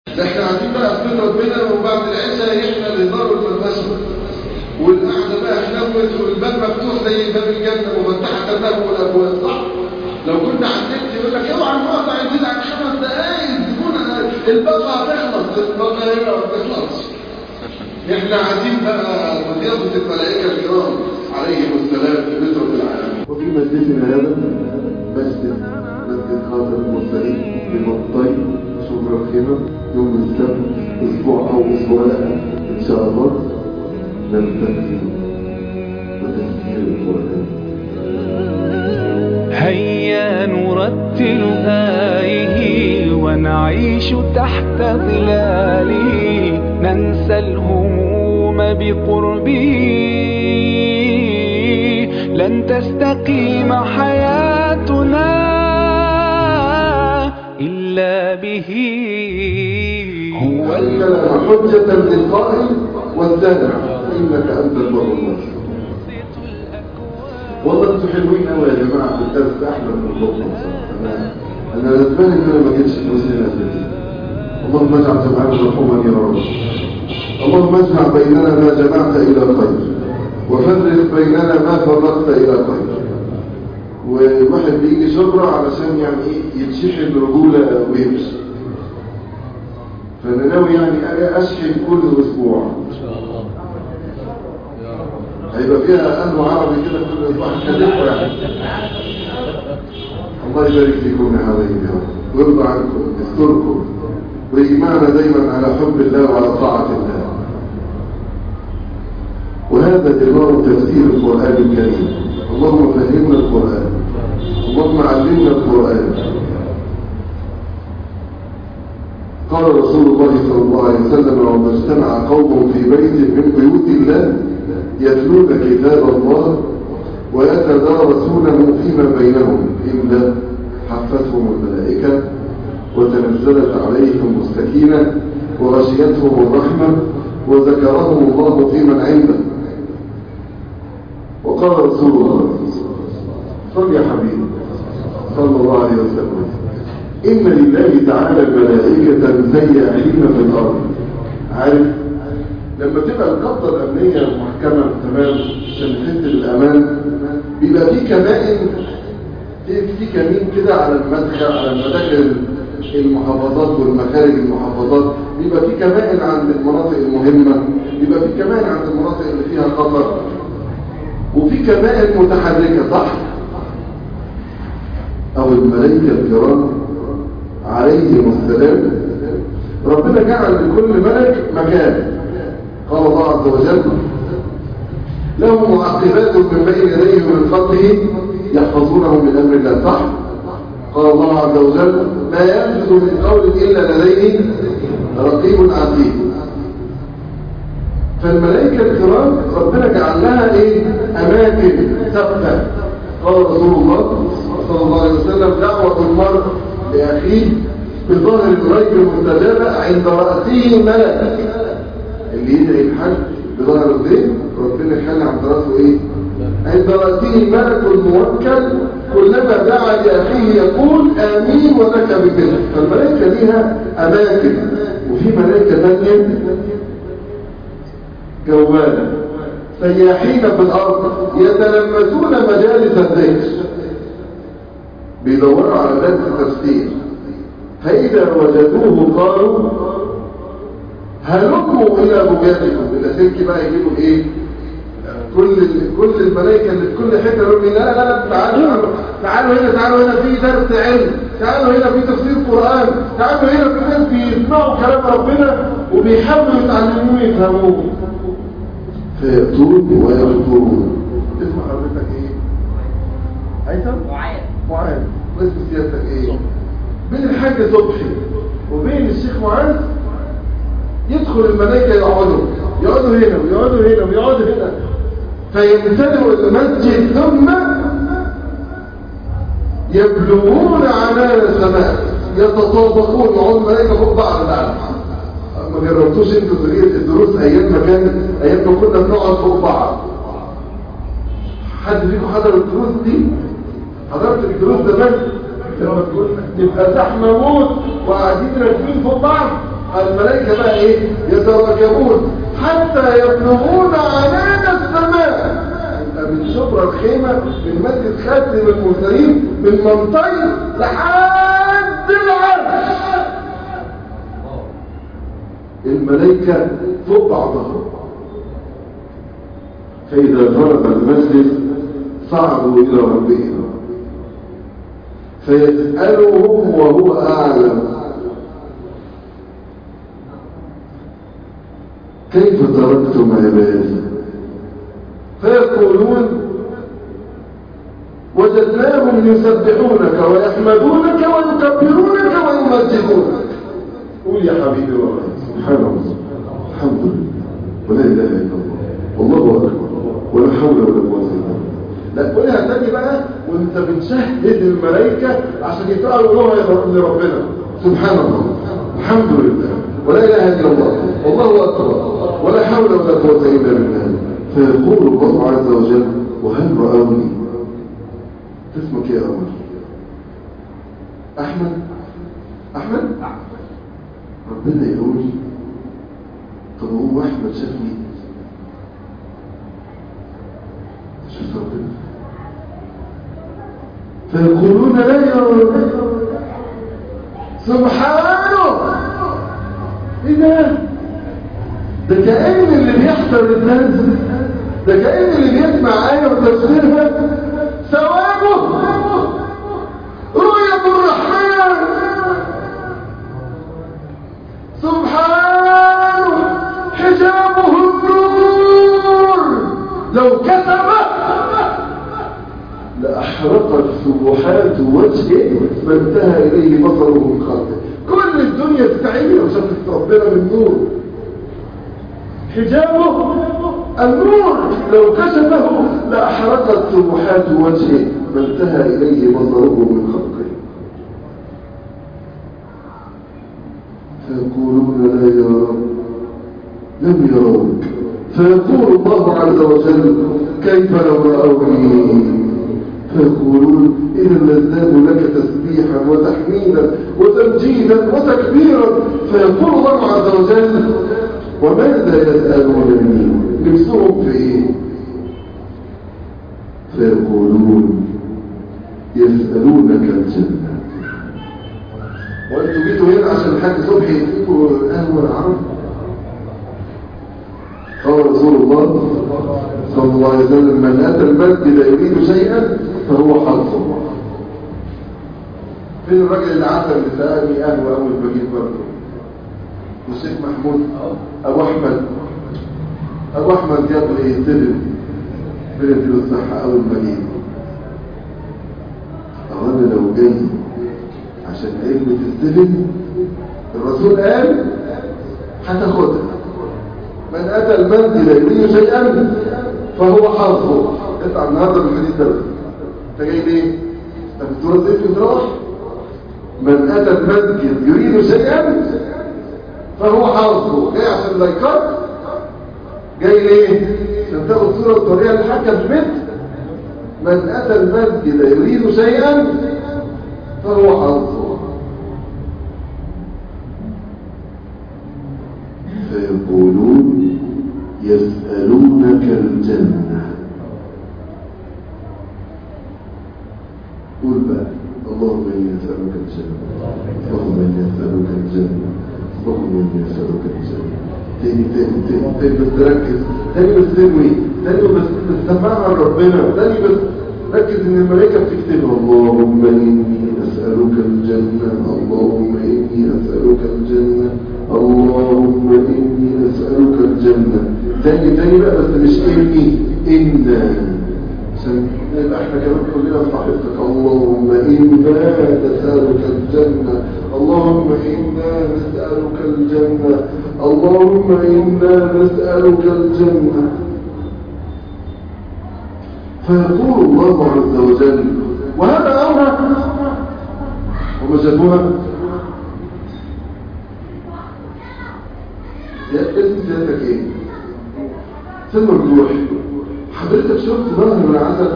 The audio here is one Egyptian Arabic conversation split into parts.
ده احنا قاعدين بقى في بيت ربنا وبعد العشاء يحنا الهزار والفرفشه والقعده بقى حلوت والباب مفتوح زي باب الجنه وفتحت الباب والابواب صح؟ لو كنا على النت يقول لك اوعى نقطع عايزين عن خمس دقايق الزبونه الباقه هتخلص الباقه هنا ما بتخلصش احنا قاعدين بقى بضيافه الملائكه الكرام عليهم السلام في بيت رب العالمين وفي مجلسنا هذا مسجد مسجد خاطر المرسلين بمطي شبرا الخيمة يوم السبت أسبوع أو أسبوعين إن شاء الله نلتقي وتفسير القرآن هيا نرتل آيه ونعيش تحت ظلاله ننسى الهموم بقربه لن تستقيم حياتنا إلا به هو الكلام حجة للقائل والزارع إنك أنت البر الناصر والله انتوا حلوين قوي يا جماعه في الدرس احلى من اللطف انا انا ندمان ان انا ما جيتش في وسط الناس دي اللهم اجعل جمعنا مرحوما يا رب اللهم اجمع بيننا ما جمعت الى خير وفرق بيننا ما فرقت الى خير والواحد بيجي شبرا علشان يعني ايه يتشحن رجوله ويمشي فانا ناوي يعني اشحن كل اسبوع هيبقى فيها قلب عربي كده كل اسبوع هنكلمكم يعني الله يبارك فيكم يا حبايبي يا رب ويرضى عنكم يستركم ويجمعنا دايما على حب الله وعلى طاعة الله وهذا جمار تفسير القرآن الكريم اللهم فهمنا القرآن اللهم علمنا القرآن قال رسول الله صلى الله عليه وسلم وما اجتمع قوم في بيت من بيوت الله يتلون كتاب الله ويتدارسونه فيما بينهم إلا حفتهم الملائكة وتنزلت عليهم السكينة وغشيتهم الرحمة وذكرهم الله في من عنده وقال رسول الله صل يا حبيبي صلى الله عليه وسلم إن لله تعالى الملائكة سياحين في الأرض عارف لما تبقى القبضة الأمنية محكمة تمام عشان تحس بالأمان بيبقى في كمائن في كمين كده على المدخل على المداخل المحافظات والمخارج المحافظات بيبقى في كمائن عند المناطق المهمة بيبقى في كمائن عند المناطق اللي فيها خطر وفي كمائن متحركة صح أو الملائكة الكرام عليهم السلام ربنا جعل لكل ملك مكان قال الله عز وجل له معقبات من بين يديه ومن خلفه يحفظونه من امر الله صح قال الله عز وجل ما يلفظ من قول الا لديه رقيب عتيد فالملائكه الكرام ربنا جعل لها ايه اماكن ثابته قال رسول الله صلى الله عليه وسلم دعوه المرء لاخيه بظهر الغيب المستجابه عند راسه ملك اللي يدعي الحج بظهر الغيب ربنا يخلي عند راسه ايه عند راسه ملك موكل كلما دعا لاخيه يقول امين ولك بكذا فالملائكه ليها اماكن وفي ملائكه ثانيه جواله سياحين في الارض يتلمسون مجالس الذكر بيدوروا على درس تفسير فاذا وجدوه قالوا هلموا الى بجاتكم الى سلك بقى يجيبوا ايه كل كل الملائكه اللي في كل حته يقولوا لا لا لا تعالوا تعالوا هنا تعالوا هنا في درس علم تعالوا هنا في تفسير قران تعالوا هنا في ناس بيسمعوا كلام ربنا وبيحاولوا يتعلموه يفهموه فيأتون ويذكرون اسم حضرتك ايه؟ هيثم؟ معاذ معاذ واسم سيادتك ايه؟ بين الحاج صبحي وبين الشيخ معاذ يدخل الملائكة يقعدوا يقعدوا هنا ويقعدوا هنا ويقعدوا هنا فيمتلئوا المسجد ثم يبلغون عنان السماء يتطابقون يقعدوا الملائكة فوق بعض العالم ما جربتوش انتوا الدروس ايام ما كان ايام ما كنا بنقعد فوق بعض حد فيكم حضر الدروس دي حضرت الدروس زمان لما تبقى زحمه موت وقاعدين راكبين فوق بعض الملائكة بقى ايه يتراكبون حتى يبلغون عنان السماء يبقى من شبرا الخيمة من مسجد خاتم المرسلين من منطقة لحد العرش الملائكة فوق بعضها فإذا فرغ المسجد صعدوا إلى ربهم فيسألهم وهو أعلم كيف تركتم عبادي فيقولون وجدناهم يسبحونك ويحمدونك ويكبرونك ويمجدونك قول يا حبيبي والله سبحان الله الحمد لله ولا اله الا الله والله اكبر ولا حول ولا قوه الا بالله لا قولها تاني بقى وانت بتشهد الملائكه عشان يطلعوا الله لربنا سبحان الله الحمد لله ولا اله الا الله والله اكبر ولا حول ولا قوه الا بالله فيقول الله عز وجل وهل راوني اسمك يا أمر أحمد أحمد ربنا يقول طب هو أحمد شافني شوف ربنا فيقولون لا يا رب سبحانه ايه ده ده كأن اللي بيحضر الناس ده كأن اللي بيسمع آية وتفسيرها ثوابه رؤية الرحمن سبحانه حجابه النور لو كتب لأحرقت سبحات وجهه ما انتهى إليه بصره من خلقه كل الدنيا تتعيني عشان ربنا من نور حجابه النور لو كشفه لأحرقت سبحات وجهه ما انتهى إليه بصره من خلقه فيقولون لا يا رب لم يروك فيقول الله عز وجل كيف لو رأوني فيقولون إذا لازداد لك تسبيحا وتحميدا وتمجيدا وتكبيرا فيقول الله عز وجل وماذا يسألونني نفسهم في ايه فيقولون يسألونك الجنة وانتوا جيتوا هنا عشان الحاج صبحي يديكوا قهوة العرب قال رسول الله صلى الله عليه وسلم من أتى المسجد يريد شيئا فهو حظه فين الراجل اللي عسل اللي سألني قهوة أول ما جيت برضه والشيخ محمود أبو أحمد أبو أحمد جاب لي سلم بلد الصحة أول ما جيت أنا لو جاي عشان علمة السلم الرسول قال هتاخدها من أتى المنزل يريد شيئا فهو حظه اطلع النهارده من الحديث ده انت جاي ليه؟ انت بتزور الزيت وتروح من أتى المسجد يريد شيئا فهو حظه جاي عشان لايكات جاي ليه عشان تاخد صوره وتوريها للحاجه في البيت من اتى المسجد يريد شيئا فهو حظه فيقولون يسألونك الجنة قول بقى اللهم إني أسألك الجنة اللهم إني أسألك الجنة اللهم إني أسألك الجنة تاني تاني تاني تاني بس تركز تاني بس تروي تاني بس تسمعها لربنا تاني بس ركز ان الملائكة بتكتب اللهم إني أسألك الجنة اللهم إني أسألك الجنة اللهم إني أسألك الجنة تاني تاني بقى بس مش إني إنا عشان يبقى احنا كمان كلنا في حقيقتك اللهم إنا نسألك الجنة اللهم إنا نسألك الجنة اللهم إنا نسألك الجنة فيقول الله عز وجل وهذا أمر وما جابوها يا اسم سيادتك ايه سن الروح حضرتك شفت ظهر من العسل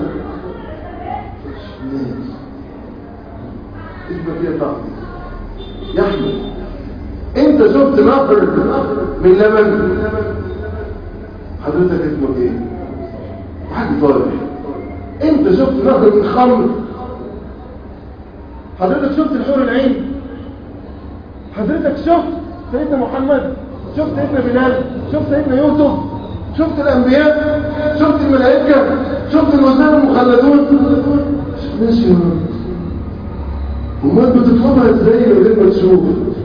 اسمك ايه طعم يا احمد انت انت شفت نهر من لبن حضرتك اسمك ايه حاج صالح انت شفت نهر من خمر حضرتك شفت الحور العين حضرتك شفت سيدنا محمد شفت سيدنا بلال شفت سيدنا يوسف شفت الانبياء شفت الملائكه شفت الوزان المخلدون ماشي يا رب امال بتطلبها ازاي من غير ما تشوف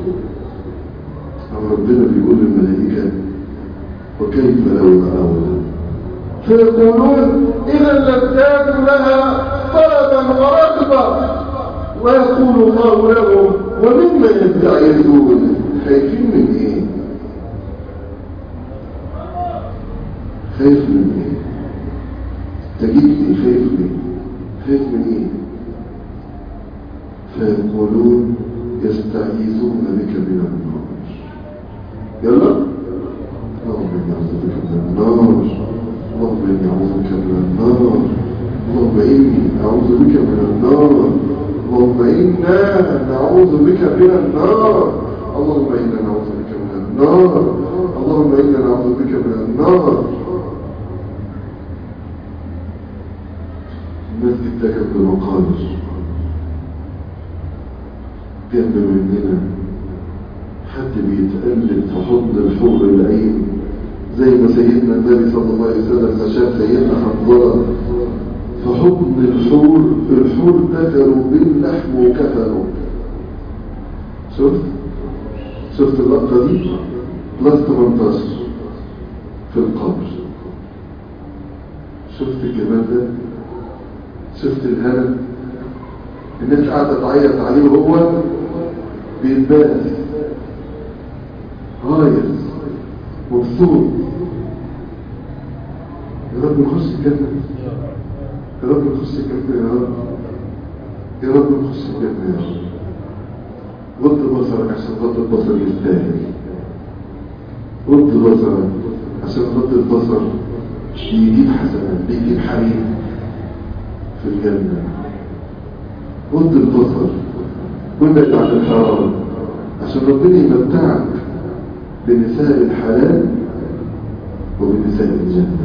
أما ربنا بيقول للملائكه وكيف لو رأوها فيقولون إذا لابتادوا لها طلبا ورغبا ويقول الله لهم ومما يستعيذون خايفين من ايه خايف من ايه تجدني خايف من خايف من ايه فيقولون يستعيذون بك من النار يلا اللهم اني اعوذ بك من النار اللهم اني اعوذ بك من النار اللهم اني اعوذ بك من النار اللهم انا نعوذ بك من النار اللهم انا نعوذ بك من النار اللهم انا نعوذ بك من النار المسجد ده جنب مقالر جنب مننا حد بيتقلب في حضن الحور العين زي ما سيدنا النبي صلى الله عليه وسلم ما شاف سيدنا حنظله في حضن الحور الحور دخلوا باللحم وكفلوا شفت شفت اللقطه دي بلس 18 في القبر شفت الجمال ده شفت الهنا الناس قاعده تعيط عليه وهو بيتباس هايص مبسوط يا رب نخش الجنة يا رب نخش الجنة يا رب يا رب نخش الجنة يا رب غض بصرك عشان غض البصر يستاهل غض بصرك عشان غض البصر بيجيب حسنات بيجيب حريم في الجنة غض البصر وابعد عن الحرام عشان ربنا يمتعك بنساء الحلال وبنساء الجنة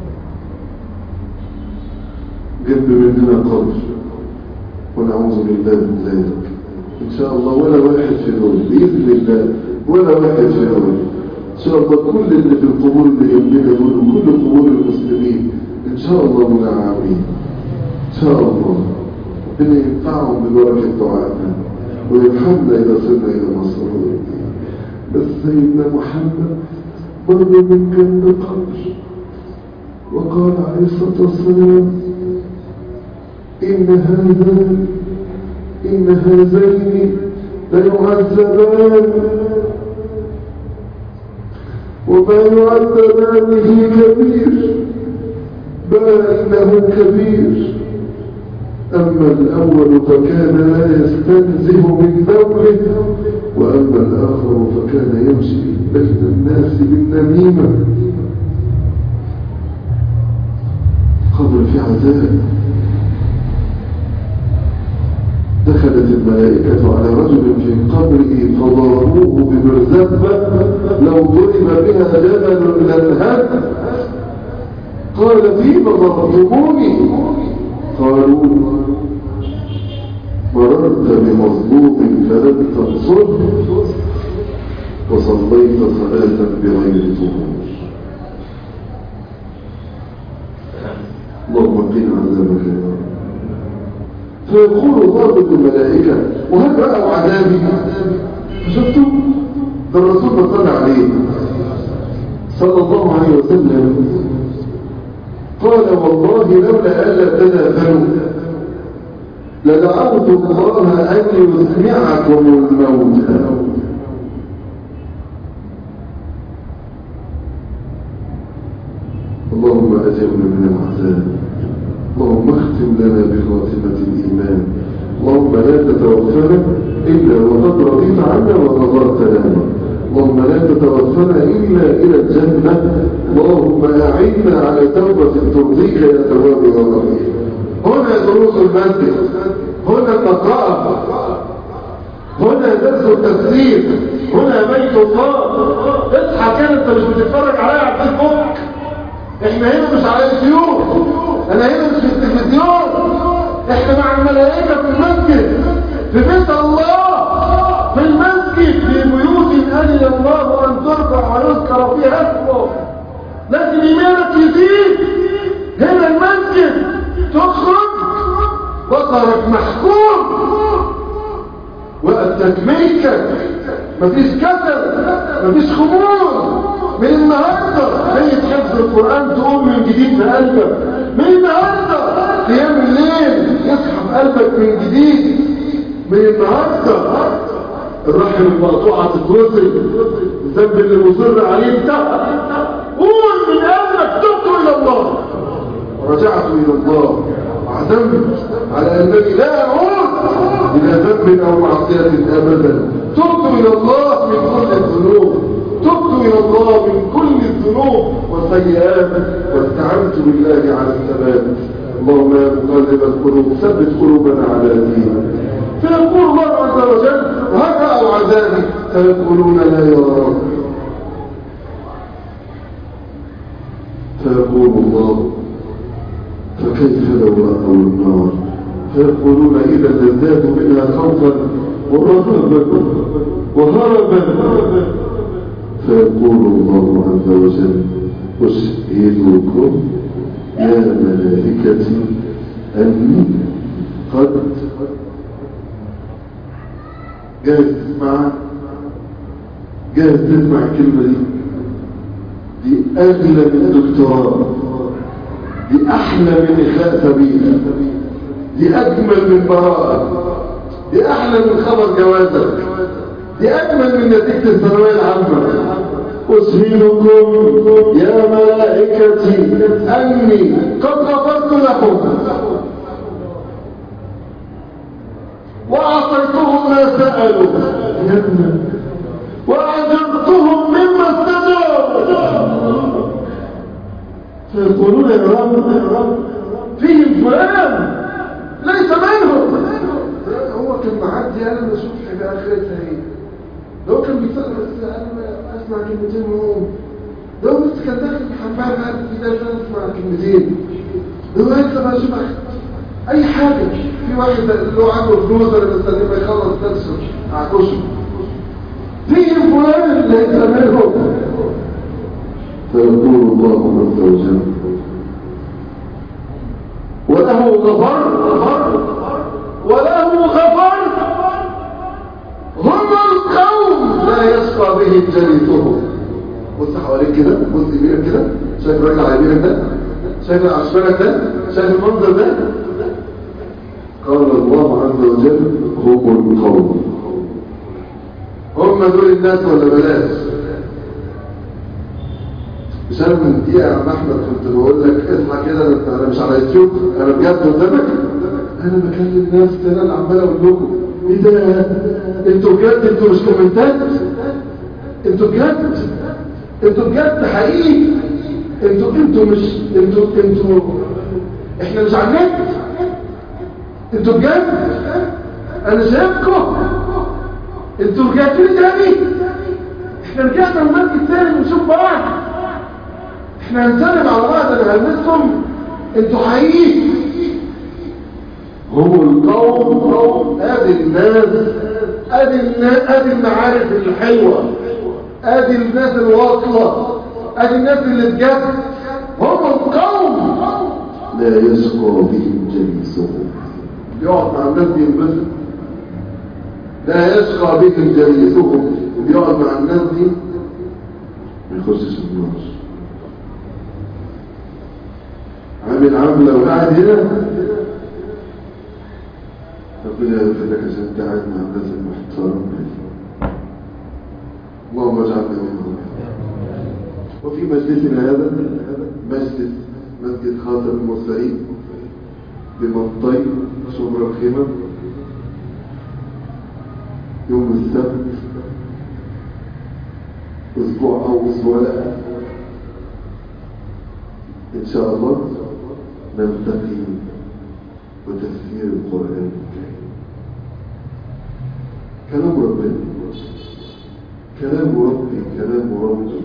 جنب مننا قبر ونعوذ بالله من ذلك إن شاء الله ولا واحد في دول بإذن الله ولا واحد في دول إن شاء الله كل اللي في القبور اللي جنبنا دول وكل قبور المسلمين إن شاء الله منعمين إن شاء الله ربنا ينفعهم ببركة دعائنا ويرحمنا إذا صرنا إلى مصر بس سيدنا محمد برضه من جنب قبر وقال عليه الصلاة والسلام إن هذا إن هذين ليعذبان وما يعذبان في كبير بل إنه كبير أما الأول فكان لا يستنزه من ذوله وأما الآخر فكان يمشي بين الناس بالنميمة قبر في عذاب دخلت الملائكة على رجل في قبره فضربوه بمرزبة لو ضرب بها جبل لانهد قال فيما ضربتموني قالوا مررت بمظلوم فلم تنصره وصليت صلاة بغير طهور اللهم قنا عذابك يا رب فيقول الله للملائكة وهل رأوا عذابي فشفتوا ده الرسول صلى عليه صلى الله عليه وسلم قال والله لولا ألا تنافلوا لدعوت الله أن يسمعكم الموت اللهم أجرنا من العذاب اللهم اختم لنا بخاتمة الإيمان اللهم لا تتوفنا إلا وقد رضيت عنا وغفرت لنا اللهم لا تتوفنا إلا إلى الجنة اللهم أعنا على توبة ترضيك يا تواب يا رحيم هنا دروس المسجد هنا التقاء هنا درس التفسير هنا بيت الله اصحى كده انت مش بتتفرج عليا على الفيسبوك احنا هنا مش على اليوتيوب انا هنا مش في التلفزيون احنا مع الملائكه في المسجد في بيت الله في المسجد في بيوت اذن الله ان ترفع ويذكر فيها اسمه لكن ايمانك يزيد هنا المسجد تخرج بصرك محكوم وقتك ميكة مفيش كسل مفيش خمول من النهاردة نية حفظ القرآن تقوم من جديد في قلبك من النهاردة قيام الليل يسحب قلبك من جديد من النهاردة الرحم المقطوعة تتوصل الذنب اللي مصر عليه انتهى قول من قلبك تبت إلى الله ورجعت إلى الله وعزمت على أنني لا أعود إلى ذنب أو معصية أبدا تبت إلى الله من كل الذنوب تبت إلى الله من كل الذنوب والسيئات واستعنت بالله على الثبات اللهم يا مقلب القلوب ثبت قلوبنا على دينك فيقول الله عز وجل وهذا أو عذابي فيقولون لا يا رب فيقول الله فكيف لو رأوا النار فيقولون إذا لازدادوا منها خوفا ورهبا وهربا فيقول الله عز وجل أشهدكم يا ملائكتي أني قد جاهز تسمع جاهز تسمع الكلمة دي دي أغلى من دكتوراه دي أحلى من إخلاء سبيل دي أجمل من براءة دي أحلى من خبر جوازك دي أجمل من نتيجة الثانوية العامة أسهلكم يا ملائكتي أني قد غفرت لكم وأعطيتهم ما سألوا وأجرتهم مما استجابوا فيقولون يا رب فيهم فلان ليس منهم هو كان معدي انا ما اشوف في اخرتها ايه ده هو كان بيسال بس انا اسمع كلمتين منهم ده هو بس كان داخل الحمام قاعد في ده اسمع كلمتين ده هو لسه ما اشوف اي حاجه في واحد اللي هو عنده فلوس انا مستنيه ما يخلص درسه اعكشه فيهم فلان ليس منهم فيقول الله عز وجل وله غفر وله غفر هم القوم لا يسقى بهم جليسهم بص حواليك كده بص يمينك كده شايف الراجل على يمينك ده شايف العشمانك ده شايف المنظر ده قال الله عز وجل هم القوم هم دول الناس ولا بلاش مش انا من دقيقه يا عم احمد كنت بقول لك اصحى كده انا أنا مش على يوتيوب انا بجد قدامك انا بكلم ناس كده انا عمال اقول لكم ايه ده انتوا بجد انتوا مش كومنتات انتوا بجد انتوا بجد حقيقي انتوا انتوا مش انتوا انتوا احنا مش على النت انتوا بجد انا شايفكم انتوا رجعتوا لي تاني احنا رجعنا المركز تاني ونشوف بعض احنا هنسلم على بعض انا هلمسكم انتوا حقيقي هم القوم ادي الناس ادي الناس ادي المعارف الحلوه ادي الناس الواصله ادي الناس اللي بجد هم القوم لا يسقى بهم جليسهم يقعد مع الناس دي ينبسط لا يسقى بهم جليسهم بيقعد مع الناس دي ما يخشش النار عامل عاملة وقاعد هنا ربنا يغفر لك عشان انت قاعد مع الناس المحترمة اللهم اجعلنا منهم وفي مجلسنا هذا مجلس مسجد خاطر المرسلين بمنطي شبرا الخيمة يوم السبت اسبوع او اسبوع لا ان شاء الله نلتقي وتفسير القرآن الكريم كلام ربنا كلام ربي كلام ربي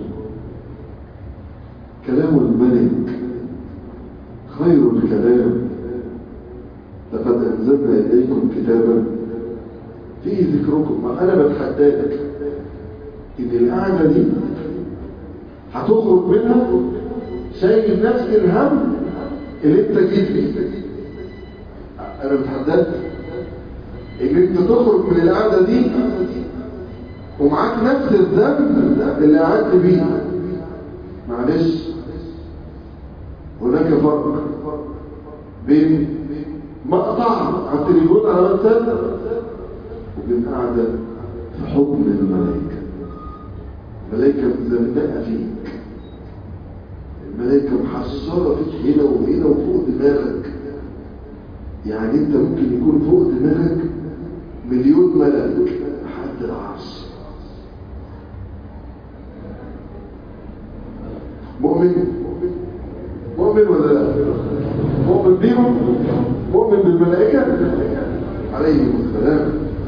كلام الملك خير الكلام لقد أنزلنا إليكم كتابا فيه ذكركم ما أنا بتحداك إن القعدة دي هتخرج منها شايل نفس الهم اللي انت جيت فيه انا بتحداك ان انت تخرج من القعده دي ومعاك نفس الذنب اللي قعدت بيه معلش هناك فرق بين مقطع على التليفون على واتساب وبين قاعده في حضن الملائكه الملائكه مزنقه فيك الملائكه محصره فيك هنا وهنا وفوق دماغك يعني انت ممكن يكون فوق دماغك مليون ملك لحد العرش مؤمن مؤمن ولا لا مؤمن بيهم مؤمن بالملائكة عليهم السلام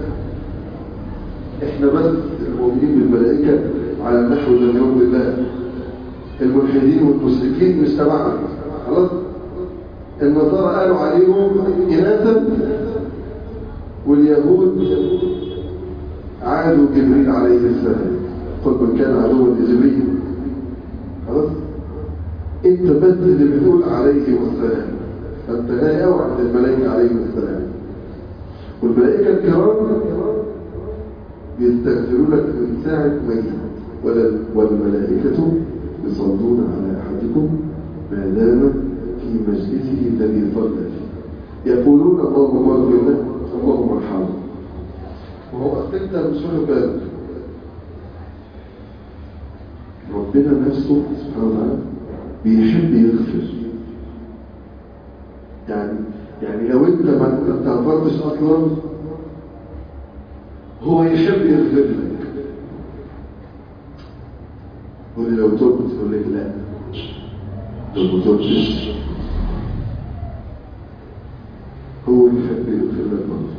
احنا بس المؤمنين بالملائكة على النحو الذي يرضي الله الملحدين والمشركين مش تبعنا خلاص النصارى قالوا عليهم إناثا واليهود عادوا جبريل عليه السلام قل من كان عدوا لجبريل خلاص انت بس اللي بتقول عليه السلام فانت لا اوعى من الملائكه عليه السلام والملائكه الكرام بيستغفروا لك من ساعه ما جيت ولا والملائكه يصلون على احدكم ما دام في مجلسه الذي صلى فيه يقولون اللهم اغفر له اللهم ارحمه وهو اصل انت مش واخد بالك ربنا نفسه سبحانه وتعالى بيحب يغفر يعني يعني لو انت ما استغفرتش اصلا هو يحب يغفر لك قول لو تبت يقول لك لا لو ما تبتش هو يحب يغفر لك برضه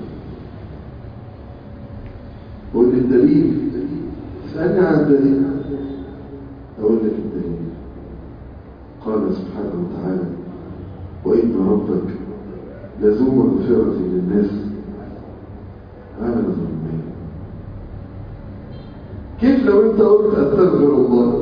قول لي الدليل اسالني عن الدليل اقول لك الدليل قال سبحانه وتعالى وإن ربك لذو مغفرة للناس على ظلمين كيف لو انت قلت استغفر الله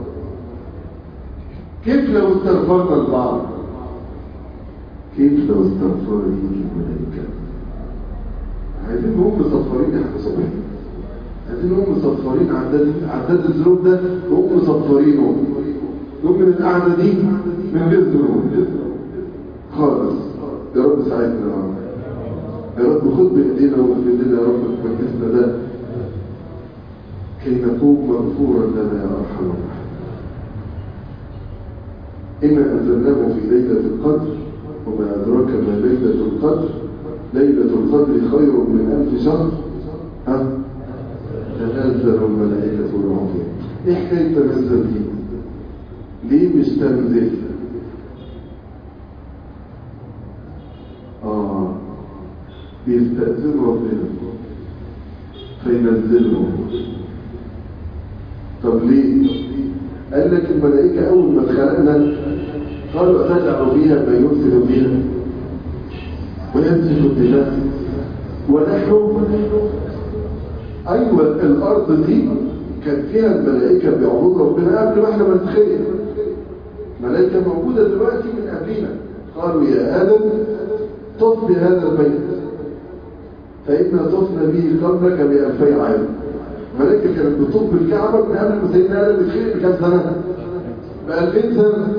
كيف لو استغفرنا البعض كيف لو استغفر ليك الملائكة عايزين هم مصفرين يا حسابين عايزين هم مصفرين عداد عداد الذنوب ده هم مصفرينه يوم من القعدة دي من غير ذنوب خالص يا رب ساعدنا يا رب يا رب خد بايدينا وبايدينا يا رب في مجلسنا ده كي نكون مغفورا لنا يا ارحم الراحمين إنا أنزلناه في ليلة القدر وما أدراك ما ليلة القدر ليلة القدر خير من ألف شهر ها تنزل الملائكة والروح إيه حكاية تنزل دي؟ ليه مش تنزل آه بيستأذن ربنا فينزله طب ليه قال لك الملائكة أول ما اتخلقنا قالوا أتجعل فيها ما يرسل فيها وينسف الدماء ونحن أيوة الأرض دي كان فيها الملائكة بيعبدوا ربنا قبل ما احنا ما نتخيل ملائكة موجودة دلوقتي من قبلنا قالوا يا آدم طف بهذا البيت فإنا طفنا به قبلك بألفي عام ملائكة كانت بتطوف بالكعبة من قبل ما سيدنا آدم يتخلق بكام سنة؟ بألفين سنة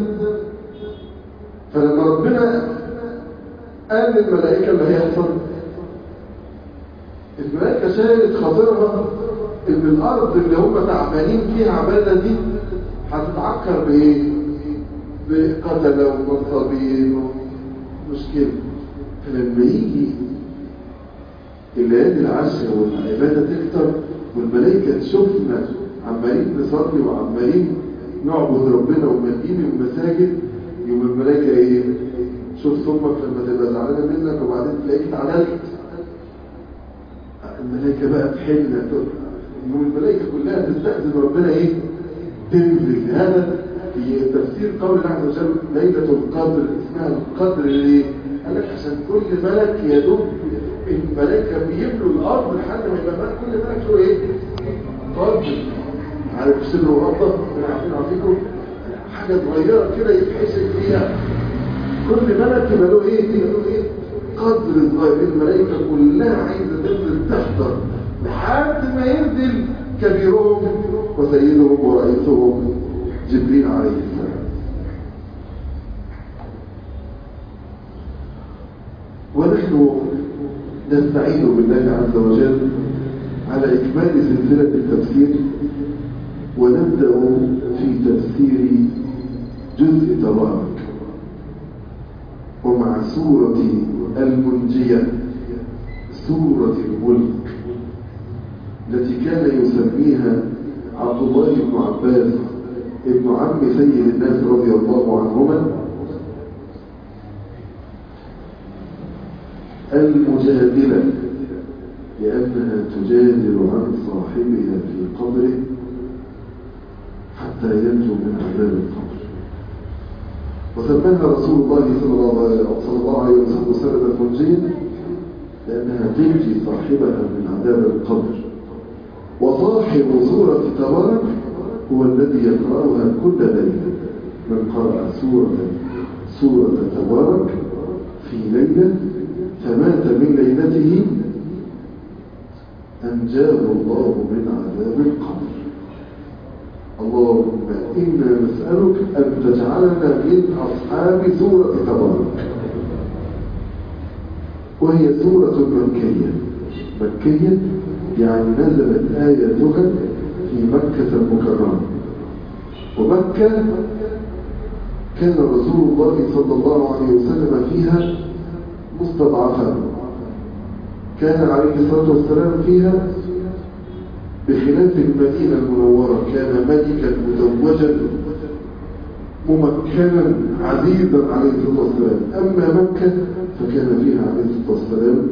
فلما ربنا قال للملائكة اللي هيحصل الملائكة شالت خاطرها ان الارض اللي هم تعبانين فيها عبادة دي هتتعكر بايه بقتلة ومنصبين ومشكلة فلما يجي الليالي العشر والعبادة تكتر والملائكة تشوفنا عمالين نصلي وعمالين نعبد ربنا ومدين المساجد يوم الملائكة ايه شوف ثمك لما تبقى زعلانة منك وبعدين تلاقيك اتعدلت الملائكة بقى تحن إنه الملائكة كلها تستأذن ربنا إيه؟ تنزل هذا في تفسير قول الله عز وجل ليلة القدر اسمها القدر ليه؟ قال لك عشان كل ملك يدوب الملائكة بيملوا الأرض لحد ما يبقى ملك كل ملك له إيه؟ قدر عارف سر وربط من عارفين عارفينكم حاجة صغيرة كده يتحسب فيها كل ملك يبقى له إيه؟ يبقى له إيه؟ قدر صغير الملائكة كلها عايزة تنزل تحضر لحد ما ينزل كبيرهم وسيدهم ورئيسهم جبريل عليه السلام ونحن نستعين بالله عز وجل على إكمال سلسلة التفسير ونبدأ في تفسير جزء تبارك ومع سورة المنجية سورة الملك التي كان يسميها عبد الله بن عباس ابن عم سيد الناس رضي الله عنهما المجادلة لأنها تجادل عن صاحبها في قبره حتى ينجو من عذاب القبر وسماها رسول الله صلى الله عليه وسلم منجيا لأنها تنجي صاحبها من عذاب القبر وصاحب سورة تبارك هو الذي يقرأها كل ليلة من قرأ سورة سورة تبارك في ليلة فمات من ليلته أنجاه الله من عذاب القبر اللهم إنا نسألك أن تجعلنا من أصحاب سورة تبارك وهي سورة مكية مكية يعني نزلت آياتها في مكة المكرمة ومكة كان رسول الله صلى الله عليه وسلم فيها مستضعفا كان عليه الصلاة والسلام فيها بخلاف المدينة المنورة كان ملكا متوجا ممكنا عزيزا عليه الصلاة والسلام أما مكة فكان فيها عليه الصلاة والسلام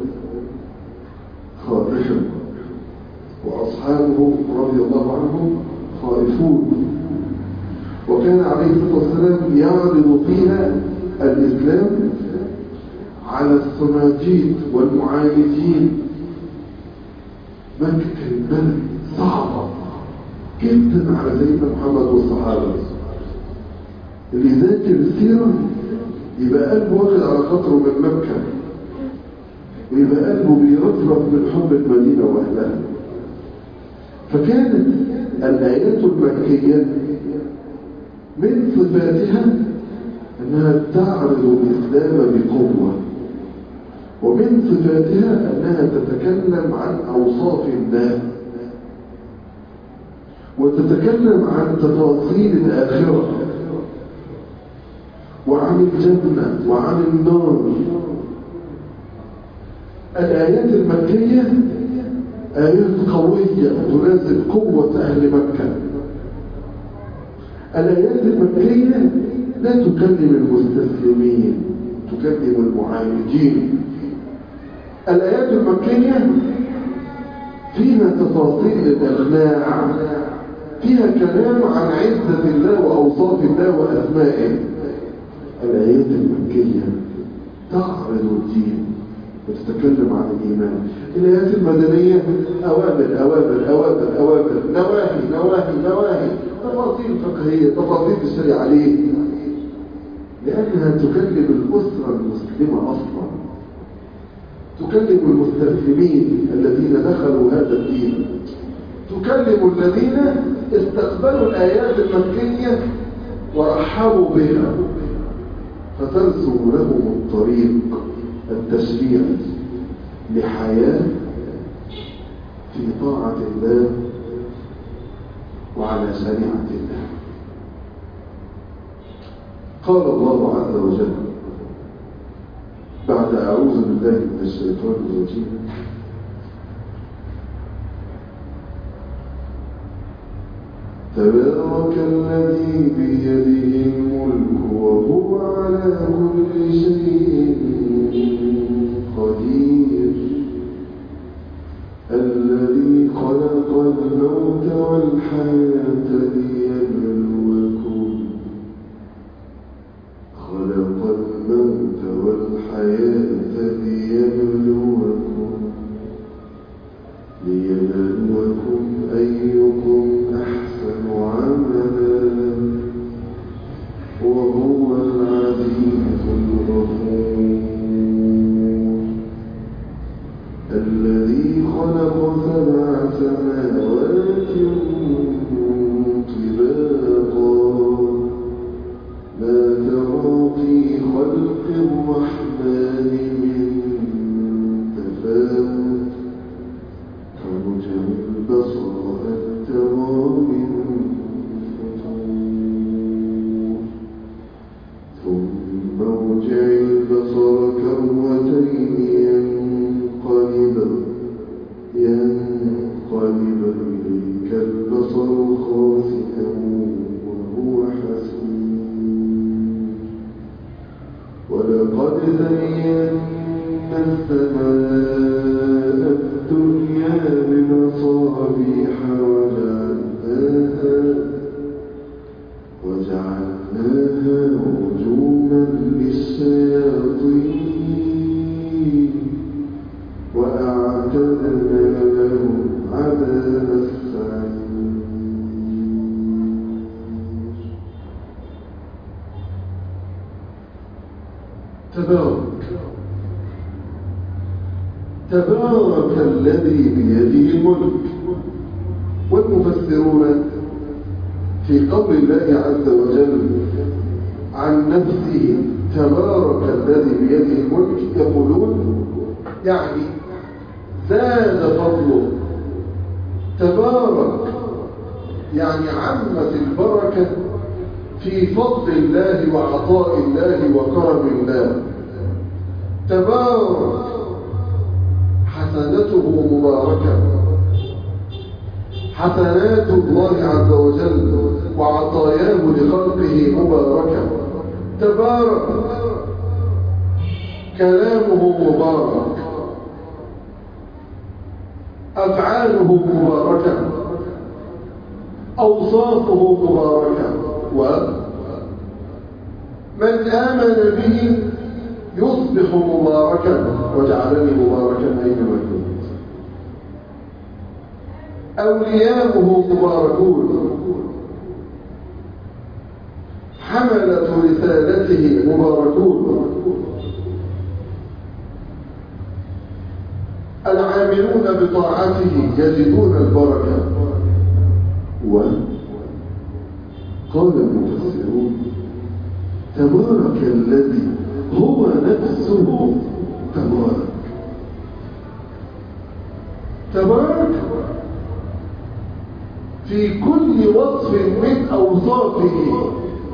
خائفا وأصحابه رضي الله عنهم خائفون وكان عليه الصلاة والسلام يعرض فيها الإسلام على الصناجيد والمعالجين مكة كانت بلد صعبة جدا على سيدنا محمد والصحابة اللي ذاكر السيرة يبقى قلبه واخد على خاطره من مكة ويبقى قلبه بيرفرف من حب المدينة وأهلها فكانت الآيات المكية من صفاتها أنها تعرض الإسلام بقوة ومن صفاتها أنها تتكلم عن أوصاف الله وتتكلم عن تفاصيل الآخرة وعن الجنة وعن النار الآيات المكية آيات قوية تناسب قوة أهل مكة الآيات المكية لا تكلم المستسلمين تكلم المعالجين الآيات المكية فيها تفاصيل الإقناع فيها كلام عن عزة الله وأوصاف الله وأسمائه الآيات المكية تعرض الدين وتتكلم عن الإيمان الآيات المدنية أوامر أوامر أوامر أوامر نواهي نواهي نواهي تفاصيل فقهية تفاصيل الشريعة عليه لأنها تكلم الأسرة المسلمة أصلا تكلم المستسلمين الذين دخلوا هذا الدين تكلم الذين استقبلوا الآيات المكية ورحبوا بها فترسم لهم الطريق التشريع لحياة في طاعة الله وعلى شريعة الله قال الله عز وجل بعد أعوذ بالله من الشيطان الرجيم تبارك الذي بيده الملك وهو على كل شيء قدير الذي خلق الموت والحياة ليبلوكم خلق الموت والحياة ليبلوكم ليبلوكم أيكم أحسن عملا وهو العزيز الغفور الذي خلق سبع سماوات طباقا ما ترى في خلق الرحمن من تفاوت ترجع البصر هل ترى من فطور ثم ارجع البصر كرتين ينقلب ينقلب إليك البصر خاسئا وهو حسير ولقد زينا السماء الدنيا بمصابيح وجعلناها وجعلناها رجوما للشياطين وأعتدنا لهم عذاب السعير تبارك تبارك الذي بيده الملك والمفسرون في قول الله عز وجل عن نفسه تبارك الذي بيده الملك يقولون يعني زاد فضله تبارك يعني عمت البركة في فضل الله وعطاء الله وكرم الله تبارك حسنته مباركة حسنات الله عز وجل وعطاياه لخلقه مباركة تبارك كلامه مبارك أفعاله مباركة أوصافه مباركة ومن آمن به يصبح مباركا وجعلني مباركا أينما كنت أولياؤه مباركون حملة رسالته مباركون العاملون بطاعته يجدون البركة وقال المفسرون تبارك الذي هو نفسه تبارك تبارك في كل وصف من أوصافه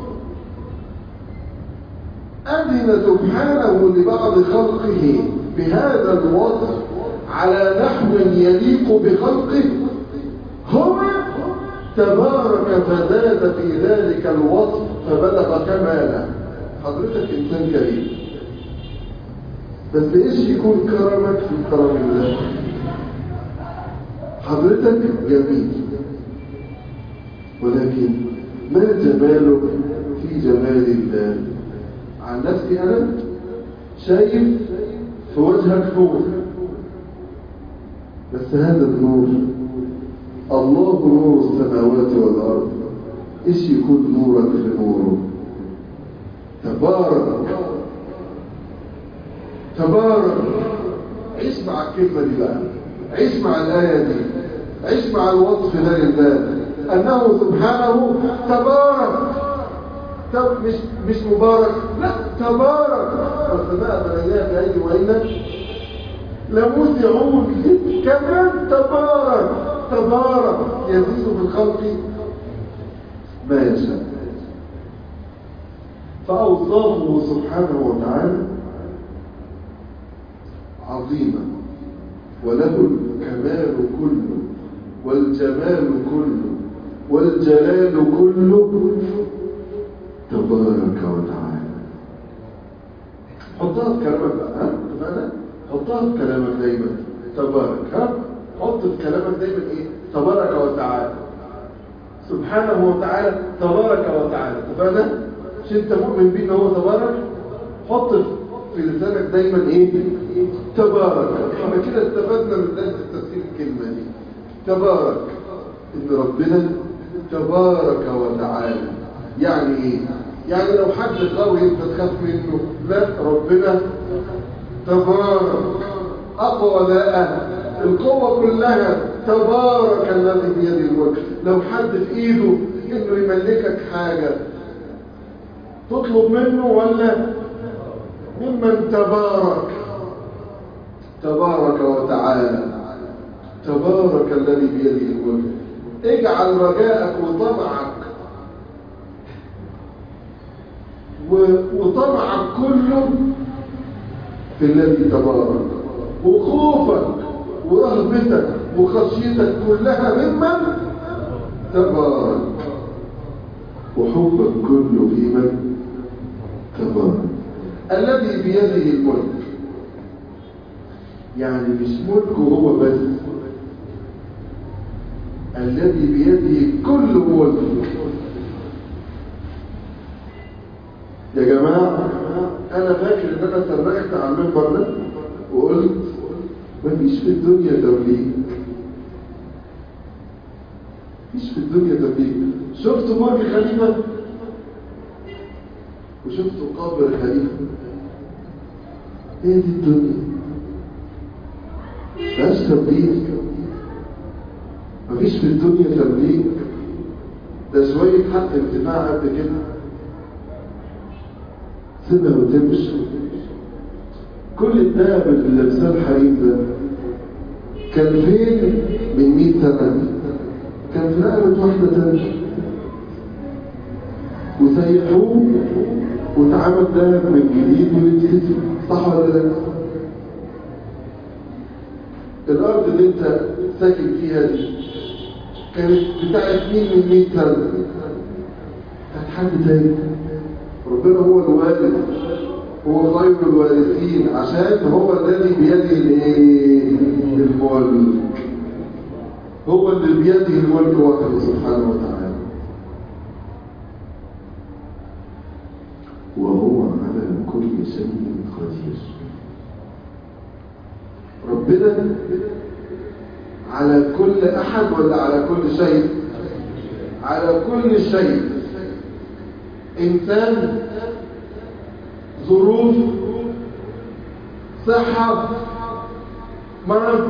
أذن سبحانه لبعض خلقه بهذا الوصف على نحو يليق بخلقه هو تبارك فزاد في ذلك الوصف فبلغ كماله حضرتك إنسان كريم بس إيش يكون كرمك في كرم الله حضرتك جميل ولكن ما جمالك في جمال الله عن نفسي أنا شايف في وجهك نور بس هذا النور الله نور السماوات والأرض إيش يكون نورك في نوره تبارك تبارك عيش مع الكلمة دي بقى عيش مع الآية دي عيش مع الوصف ده لله أنه سبحانه تبارك طب مش مش مبارك لا تبارك والسماء بنيناها بأيدي وإنا لموسعون كمان تبارك تبارك يزيد في الخلق ما يشاء فأوصافه سبحانه وتعالى عظيمة وله الكمال كله والجمال كله والجلال كله تبارك وتعالى حطها في كلامك بقى ها اتفقنا حطها في كلامك دايما تبارك ها حط في كلامك دايما ايه تبارك وتعالى سبحانه وتعالى تبارك وتعالى اتفقنا مش انت مؤمن بيه ان هو تبارك حط في لسانك دايما ايه تبارك احنا كده استفدنا من درس تفسير الكلمه دي تبارك ان ربنا تبارك وتعالى يعني ايه يعني لو حد قوي انت تخاف منه لا ربنا تبارك اقوى ولا أهل القوة كلها تبارك الذي بيده الملك لو حد في ايده انه يملكك حاجة تطلب منه ولا ممن تبارك تبارك وتعالى تبارك الذي بيده الملك اجعل رجاءك وطمعك وطمعك كله في الذي تبارك وخوفك ورهبتك وخشيتك كلها ممن تبارك وحبك كله في من تبارك الذي بيده الملك يعني مش ملكه هو بس الذي بيده كل ملك يا جماعة أنا فاكر إن أنا سرقت على المنبر ده وقلت مفيش في الدنيا تمليك مفيش في الدنيا تمليك شفت برج خليفة وشفت قبر خليفة هي دي الدنيا مفيهاش تمليك مفيش في الدنيا تمليك ده شوية حق انتفاع قد كده سيبها وتمشي كل الذهب اللي لابساه الحريم ده كان فين من 100 سنة كان في رقبة واحدة تانية وسيحوه واتعمل ذهب من جديد ويتكسر صح ولا لا؟ الأرض اللي أنت ساكن فيها دي كانت بتاعت مين من 100 سنة؟ بتاعت حد تاني ربنا هو الوارث هو خير الوارثين عشان هو الذي بيده الايه الملك هو اللي بيده الملك وحده سبحانه وتعالى وهو على كل شيء قدير ربنا على كل احد ولا على كل شيء على كل شيء انسان ظروف صحة مرض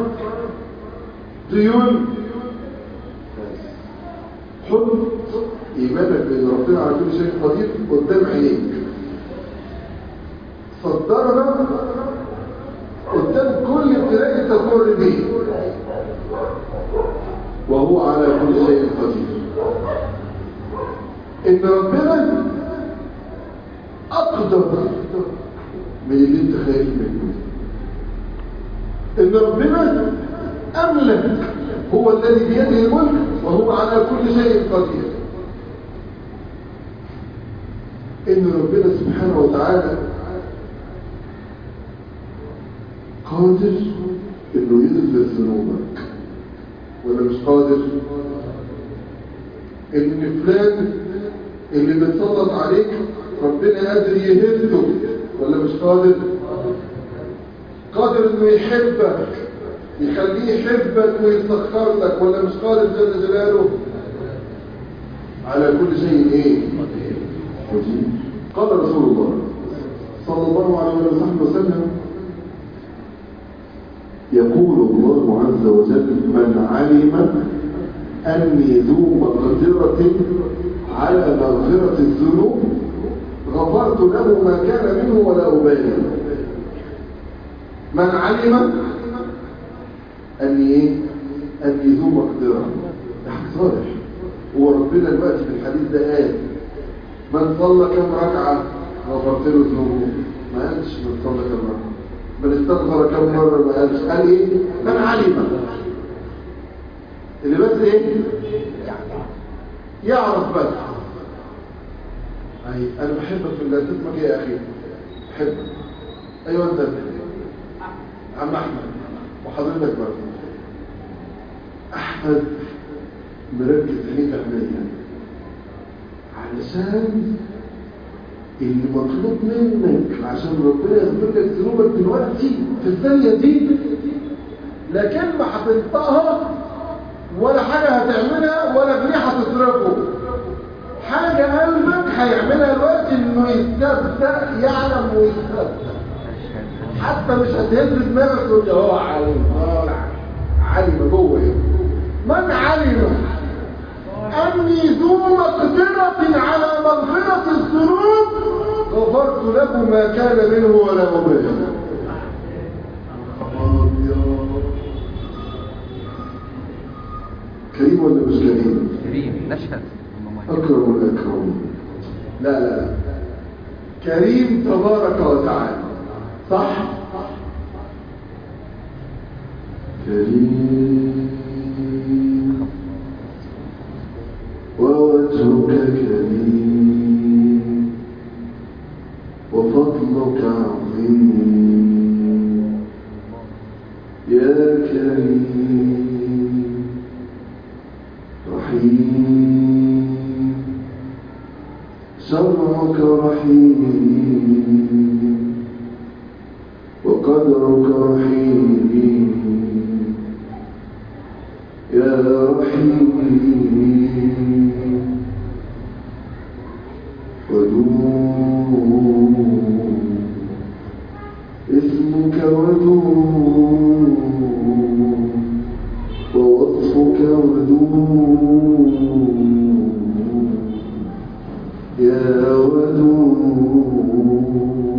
ديون حط إيمانك بأن ربنا على كل شيء قدير قدام عينيك صدرنا قدام كل ابتلاء تمر به وهو على كل شيء قدير إن ربنا أقدر من اللي انت خايف منه ان ربنا أملك هو الذي بيده الملك وهو على كل شيء قدير ان ربنا سبحانه وتعالى قادر انه يغفر ذنوبك ولا مش قادر ان فلان اللي بتسلط عليك ربنا قادر يهده ولا مش قادر قادر انه يحبك يخليه يحبك ويسخر لك ولا مش قادر جل جلاله على كل شيء ايه قدير قال رسول الله صلى الله عليه وصحبه وسلم يقول الله عز وجل من علم أني ذو مقدرة على مغفرة الذنوب غفرت له ما كان منه ولا أبالي من علم أني إيه؟ أني ذو مقدرة ده حق صالح هو ربنا دلوقتي في الحديث ده قال من صلى كم ركعة غفرت له ذنوبه ما قالش من صلى كم ركعة من استغفر كم مرة ما قالش قال إيه؟ من علم اللي بس إيه؟ يعرف بس أي أنا بحبك في الله اسمك إيه يا أخي بحبك أيوة أنت عم أحمد وحضرتك برضه احمد مركز عينيه في عينيا علشان اللي مطلوب منك عشان ربنا يغفر لك ذنوبك دلوقتي في الثانيه دي لا كلمه هتنطقها ولا حاجه هتعملها ولا جنيه هتصرفه حاجه قلبك هيعملها دلوقتي انه يستبدا يعلم ويستبدا حتى مش هتهز دماغك تقول هو علم اه علم جوه ايه من علم اني ذو مقدره على مغفره الذنوب غفرت له ما كان منه ولا مبالي كريم ولا مش كريم كريم نشهد اكرم الاكرم لا لا لا كريم تبارك وتعالى صح كريم ووجهك كريم وفضلك عظيم يا كريم رحيم شرعك رحيم وقدرك رحيم يا رحيم ودود اسمك ودود ووصفك ودود يا ودود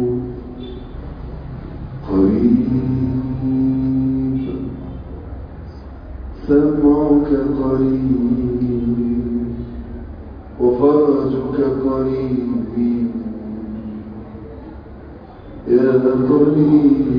قريب سمعك قريب وفرجك قريب يا قريب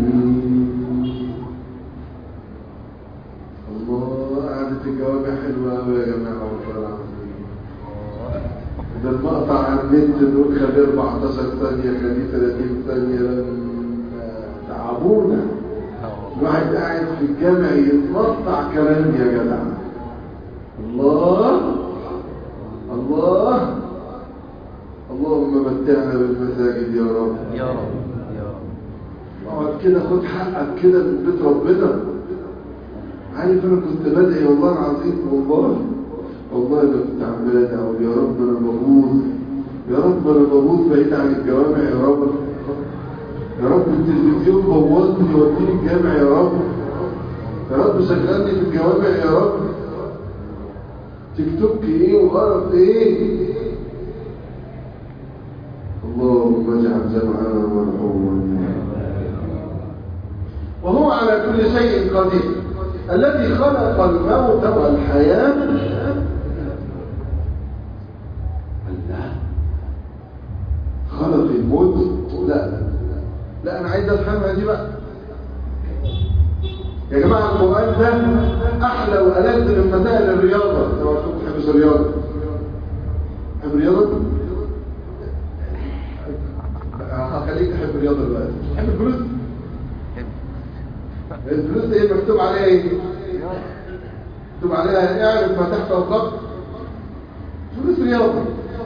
الله قعدة الجواب حلوة أوي يا جماعة والله العظيم ده المقطع على النت نقول خليه 14 ثانية خليه 30 ثانية لما تعبونا الواحد قاعد في الجامع يتمطع كلام يا جدع الله الله اللهم متعنا بالمساجد يا رب يا رب يا رب اقعد كده خد حقك كده من بيت ربنا عارف انا كنت بدعي والله العظيم والله والله انا كنت عمال ادعي أقول يا رب انا بموت يا رب انا بموت بعيد عن الجوامع يا رب يا رب التلفزيون بوظني وديني الجامع يا رب يا رب شغلني في الجوامع يا رب تيك توك ايه وقرف ايه اللهم اجعل جمعنا مرحوما وهو على كل شيء قدير الذي خلق الموت والحياة الله خلق الموت لا لا انا عايز افهمها دي بقى يا جماعة القرآن ده أحلى وألذ من مسائل الرياضة لو أنتم تحبوا الرياضة تحب الرياضة؟ هخليك تحب الرياضة دلوقتي تحب الفلوس؟ الفلوس ايه مكتوب عليها ايه مكتوب عليها اعرف ما تحت الضغط فلوس رياضه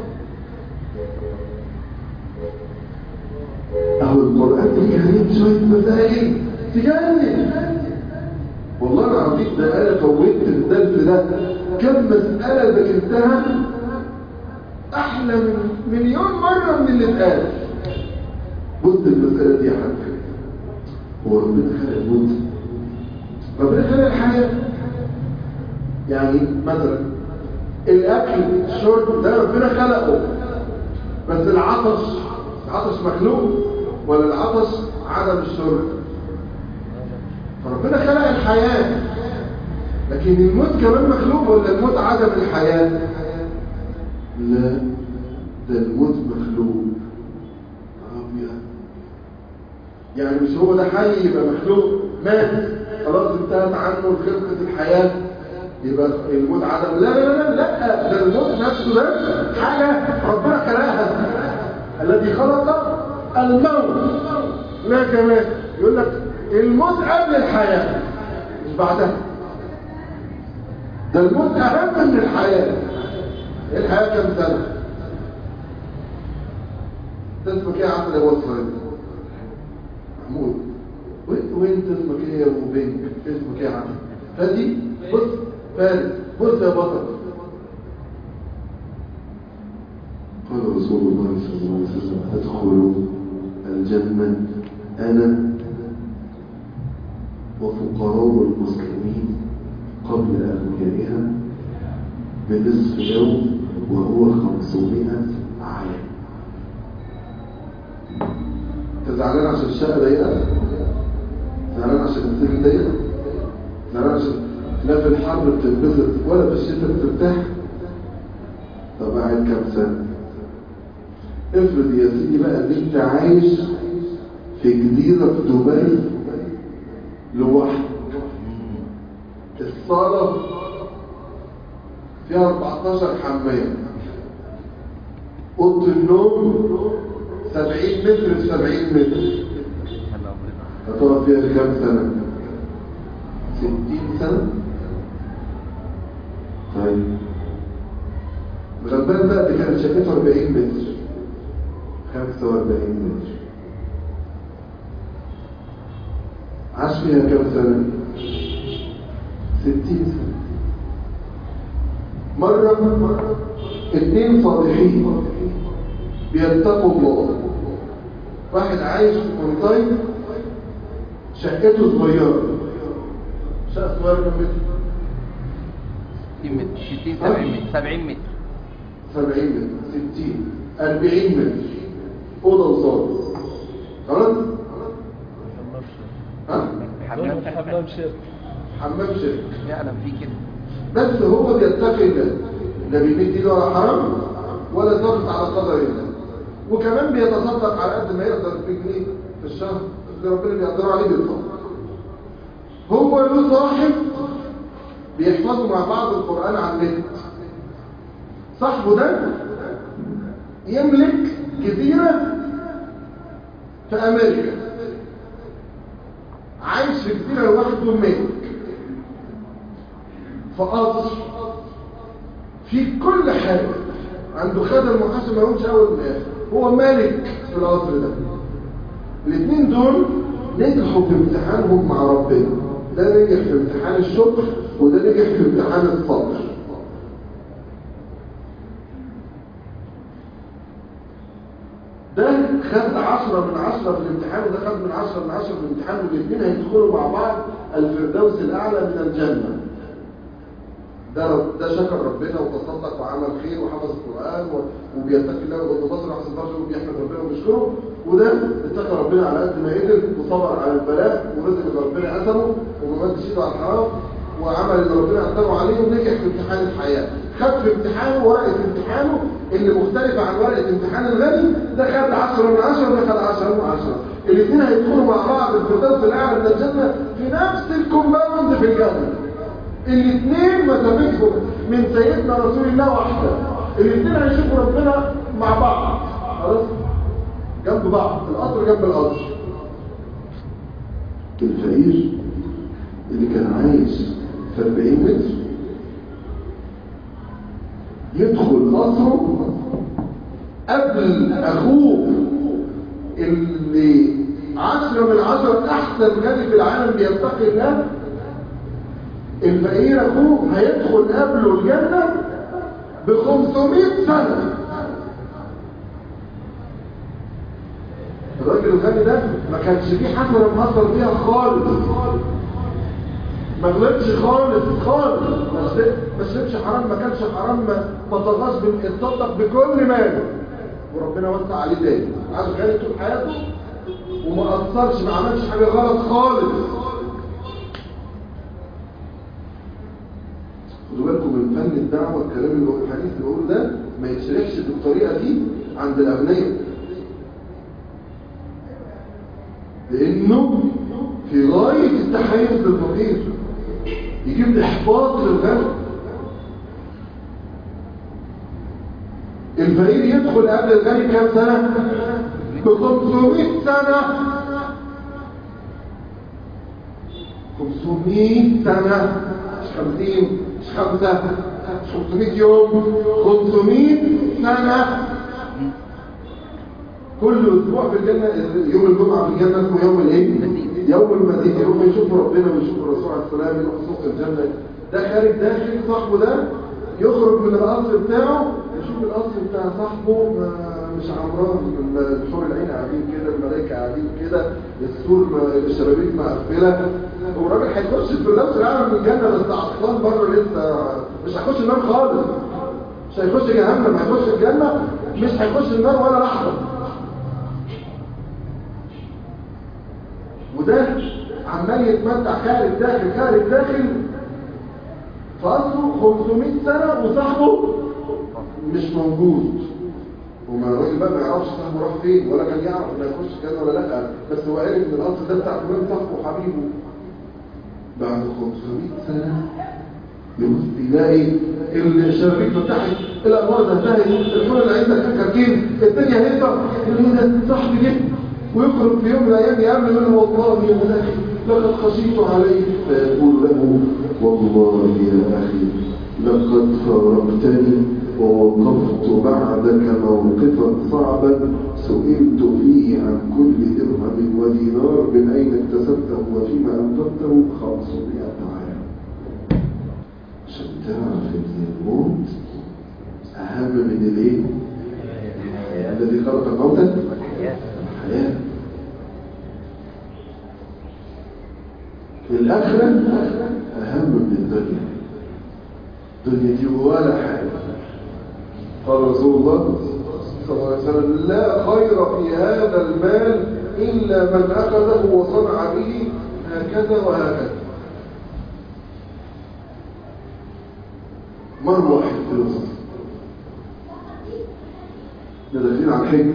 اهو القران الكريم شويه مسائل تجنن والله العظيم ده انا فوتت الدرس ده كم مساله ذاكرتها احلى من مليون مره من اللي اتقال بص المساله دي يا حاج هو ربنا خلق الموت ربنا خلق الحياة يعني مثلا الأكل الشرب ده ربنا خلقه بس العطش العطش مخلوق ولا العطش عدم الشرب فربنا خلق الحياة لكن الموت كمان مخلوق ولا الموت عدم الحياة لا ده الموت مخلوق أبيض يعني مش هو ده حي يبقى مخلوق مات خلاص انتهت عنه خلقة الحياة يبقى الموت عدم لا لا لا لا ده الموت نفسه ده حاجة ربنا خلقها الذي خلق الموت لا كمان يقول لك الموت قبل الحياة مش بعدها ده الموت اهم من الحياه الحياه كم سنه اسمك ايه يا عم يا وصل محمود وانت وانت اسمك ايه يا ابو بنك اسمك ايه يا عم فادي بص فارس بص يا بطل قال رسول الله صلى الله عليه وسلم ادخلوا الجنة أنا وفقراء المسلمين قبل أغنيائها بنصف يوم وهو خمسمائة عام انت زعلان عشان الشقه ضيقه زعلان عشان السجن ضيق زعلان عشان لا في الحر بتنبسط ولا في الشتاء بترتاح طب قاعد كام سنه افرض يا سيدي بقى ان انت عايش في جزيره في دبي لوحدك الصاله فيها 14 حمام اوضه النوم 70 متر في 70 متر هلا ربنا هتقعد فيها كام سنة؟ 60 سنة؟ طيب الغلبان بقى اللي كانت شقته 40 متر 45 متر عاش فيها كام سنة؟ 60 سنة مرة اتنين صالحين بيتقوا الله واحد عايش في قنطاي شقته صغيرة شقة صغيرة كم متر؟ 60 متر 60 70 متر 70 متر 70 متر 60 40 متر أوضة وصالة خلاص؟ ها؟ حمام حمام شرك حمام شركة يعلم في كده بس هو بيتقي الله لا بيمد ايده على حرام ولا ضغط على قدر الله وكمان بيتصدق على قد ما يقدر في جنيه في الشهر اللي ربنا بيقدره عليه بيتصدق هو له صاحب بيحفظوا مع بعض القرآن على النت صاحبه ده يملك جزيرة في أمريكا عايش في جزيرة لوحده ملك في قصر في كل حاجة عنده خادم محاسب ما يقومش أول من آخر هو مالك في القصر ده الاثنين دول نجحوا في امتحانهم مع ربنا ده نجح في امتحان الشكر وده نجح في امتحان الصبر ده خد عشرة من عشرة في الامتحان وده خد من عشرة من عشرة في الامتحان والاثنين هيدخلوا مع بعض الفردوس الأعلى من الجنة ده رب ده شكر ربنا وتصدق وعمل خير وحفظ القرآن و- وبيتقي الله وغض بصره وحسن فرجه وبيحمد ربنا وبيشكره وده اتقى ربنا على قد ما قدر وصبر على البلاء ورزق اللي ربنا قسمه وما مدش ايده على الحرام وعمل اللي ربنا قدره عليه ونجح في امتحان الحياة خد في امتحانه ورقة امتحانه اللي مختلفة عن ورقة امتحان الغني ده خد 10 من 10 وده خد 10 من 10 الاثنين هيدخلوا مع بعض الفردوس الاعلى من الجنة في نفس الكومباوند في الجنة الاثنين مسافتهم من سيدنا رسول الله واحدة الاثنين هيشوفوا ربنا مع بعض خلاص جنب بعض القطر جنب القطر الفقير اللي كان عايش في 40 متر يدخل قصره قبل اخوه اللي عشرة من عشرة احسن غني في العالم بيتقي الله الفقير اخوه هيدخل قبله الجنة ب 500 سنة الراجل الغني ده ما كانش فيه حسنة مهزر فيها خالص ما غلطش خالص خالص ما شرب- ما شربش حرام ما كانش حرام ما ما طغاش بال- اتصدق بكل ماله وربنا وسع عليه تاني عاش غني طول حياته وما قصرش ما عملش حاجه غلط خالص خدوا بالكم من فن الدعوه الكلام اللي هو الحديث اللي بقوله ده ما يتشرحش بالطريقه دي عند الاغنياء لانه في غايه التحيز للفقير يجيب احباط للغني الفقير يدخل قبل الغني كام سنه ب 500 سنه 500 سنه مش 50 مش مش خمسة 500 يوم 500 سنة كل اسبوع في الجنة يوم الجمعة في الجنة اسمه يوم الايه؟ يوم المدينة يوم يشوفوا ربنا ويشوفوا الرسول عليه السلام يروح سوق الجنة ده خارج داخل صاحبه ده يخرج من القصر بتاعه يشوف القصر بتاع صاحبه ما- مش عمران الحور العين قاعدين كده الملائكة قاعدين كده السور ما- الشبابيك مقفلة هو الراجل هيخش الفردوس الأعلى من الجنة بس عطلان بره لسه مش هيخش النار خالص مش هيخش جهنم هيخش الجنة مش هيخش النار ولا لحظة وده عمال يتمتع خارج داخل خارج داخل فأصله 500 سنة وصاحبه مش موجود وما الراجل بقى ما يعرفش صاحبه راح فين ولا كان يعرف انه يخش كده ولا لا بس هو عرف ان القصر ده بتاع فلان صاحبه وحبيبه بعد 500 سنة يبص يلاقي الشبابيك فتحت الانوار انتهت الحور اللي عندك كركين الدنيا هيصه اللي ده صاحبي جه ويخرج في يوم من الايام يقابل منه والله يا ملاك لقد خشيت عليك فيقول له والله يا اخي لقد فارقتني ووقفت بعدك موقفا صعبا سئلت فيه عن كل درهم ودينار من اين اكتسبته وفيما انفقته 500 عام عشان تعرف ان الموت اهم من الايه الذي خلق الموت الحياه الاخره اهم من الدنيا الدنيا دي ولا حاجه قال رسول الله صلى الله عليه وسلم لا خير في هذا المال الا من اخذه وصنع به هكذا وهكذا مرة واحد في الوسط ده داخلين على الحج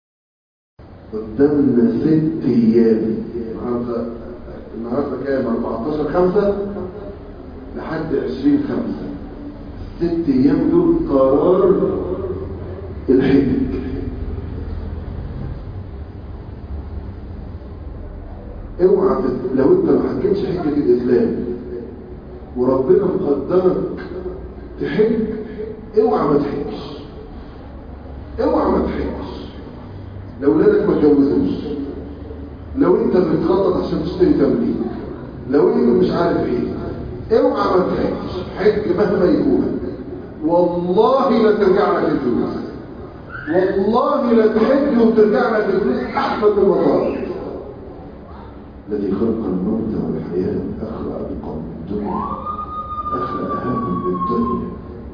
قدامنا ست ايام النهارده النهارده كام 14 5 لحد 20 5 ست ايام دول قرار الحج اوعى تت- لو انت ما حكيتش حجه الاسلام وربنا مقدرك تحج اوعى ما تحجش اوعى ما تحجش لو ولادك ما اتجوزوش لو انت بتخطط عشان تشتري تمليك لو انت مش عارف ايه اوعى ما تحجش حج مهما يكون والله لا ترجع لك الفلوس والله لا تحج وترجع لك الفلوس احسن من المطار الذي خلق الموت والحياة أخلق أبقى من الدنيا أخلق أهم من الدنيا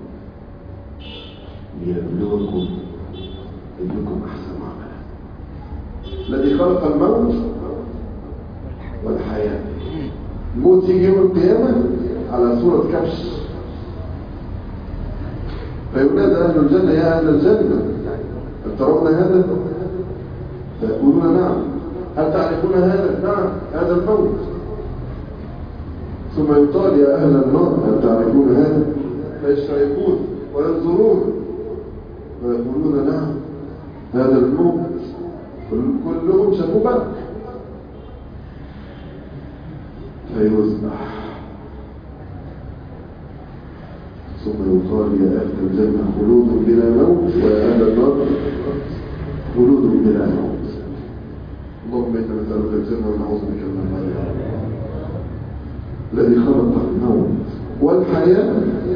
ليبلوكم أيكم أحسن عملا الذي خلق الموت والحياة الموت يجي يوم القيامة على صورة كبش فينادى أهل الجنة يا أهل الجنة هل ترون هذا؟ فيقولون نعم هل تعرفون هذا؟ نعم هذا الموت ثم يقال يا أهل النار هل تعرفون هذا؟ فيشتركون وينظرون ويقولون نعم هذا الموت كل- كلهم شافوا بك فيذبح ثم يقال يا أهل الجنة خلود بلا موت ويا أهل النار خلود بلا موت اللهم إنا نسألك الجنة ونعوذ بك من النار الذي خلق الموت والحياة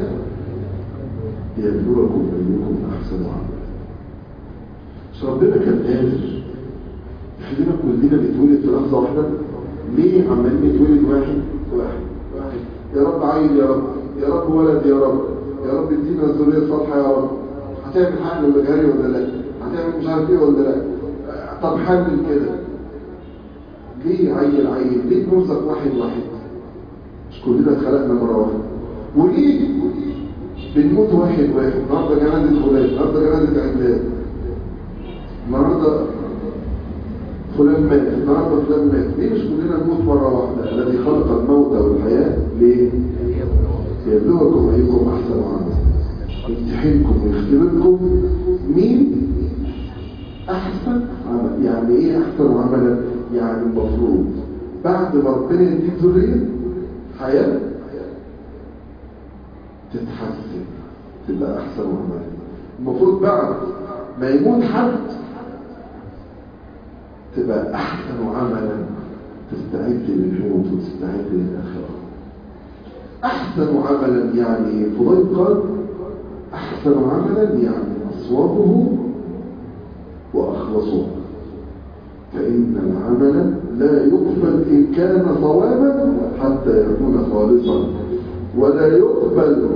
ليبلوكم أيكم أحسن عملا مش ربنا كان قادر يخلينا كلنا نتولد في لحظة واحدة ليه عمالين نتولد واحد واحد واحد يا رب عيل يا رب يا رب ولد يا رب يا رب ادينا الذرية الصالحة يا رب هتعمل حمل مجهري ولا لا هتعمل مش عارف ايه ولا لا طب حمل كده ليه عيل عيل ليه نرزق واحد واحد مش كلنا اتخلقنا مرة واحدة وليه بنموت واحد واحد النهارده جنازة فلان النهارده جنازة عماد النهارده فلان مات النهارده فلان مات ليه مش كلنا نموت مرة واحدة الذي خلق الموت والحياة ليه؟ ليبلوكم أيكم أحسن عملا يمتحنكم ويختبركم مين أحسن عمل يعني إيه أحسن عملا؟ يعني المفروض بعد ما ربنا يديك ذرية حياة تتحسن تبقى احسن عمل المفروض بعد ما يموت حد تبقى احسن عملا تستعد للموت وتستعد للاخره احسن عملا يعني فضيل قال احسن عملا يعني اصوابه واخلصه فان العمل لا يقبل ان كان صوابا حتى يكون خالصا ولا يقبل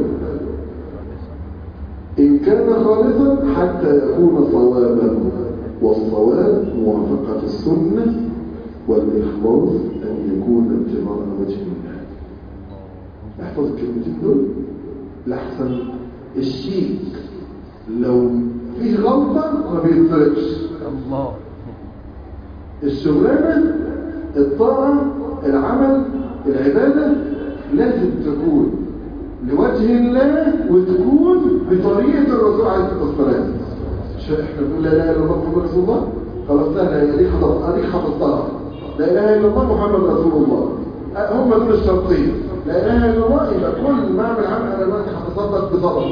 إن كان خالصا حتى يكون صوابا والصواب موافقة السنة والإخلاص أن يكون ابتغاء وجه الله احفظ الكلمتين دول لحسن الشيك لو فيه غلطة ما بيتصرفش الله الشغلانة الطاعة العمل العبادة لازم تكون لوجه الله وتكون بطريقة الرسول عليه الصلاة والسلام مش احنا بنقول لا اله الا الله محمد رسول الله خلاص سهلة هي دي خطف اديك حفظتها لا اله الا الله محمد رسول الله أه، هم دول الشرطين لا اله الا الله يبقى كل ما اعمل عمل انا دلوقتي هتصدق بصدقه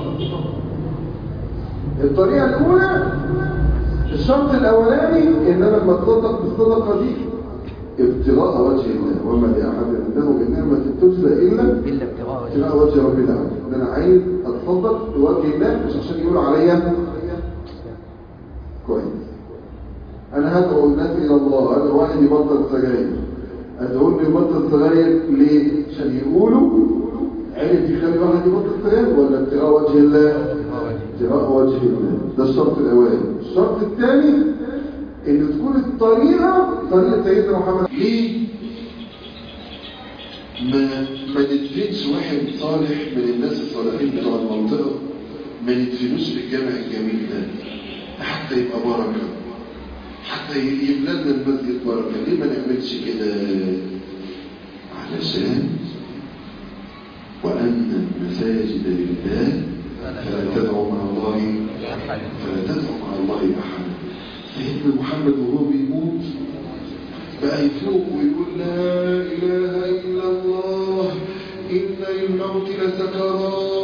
الطريقة الأولى الشرط الأولاني إن أنا لما أتصدق بالصدقة دي ابتغاء وجه الله وما لأحد عنده من نعمة تجزى إلا إلا ابتغاء وجه ابتغاء وجه رب العالمين إن أنا عايز أتصدق بوجه الله مش عشان يقولوا عليا كويس أنا هدعو الناس إلى الله أنا واحد يبطل سجاير أدعو إنه يبطل سجاير ليه؟ عشان يقولوا عرف يخلي واحد يبطل سجاير ولا ابتغاء وجه الله؟ ابتغاء وجه الله ده الشرط الاولاني الشرط الثاني ان تكون الطريقه طريقه سيدنا محمد ليه ما ما ندفنش واحد صالح من الناس الصالحين بتوع المنطقة ما ندفنوش في الجامع الجميل ده حتى يبقى بركة حتى يملى لنا المسجد بركة ليه ما نعملش كده علشان وأن المساجد لله فلا تدعوا مع الله فلا تدعوا مع الله أحدا سيدنا محمد وهو بيموت بقى يفوق ويقول لا إله إلا الله إن للموت لسكرات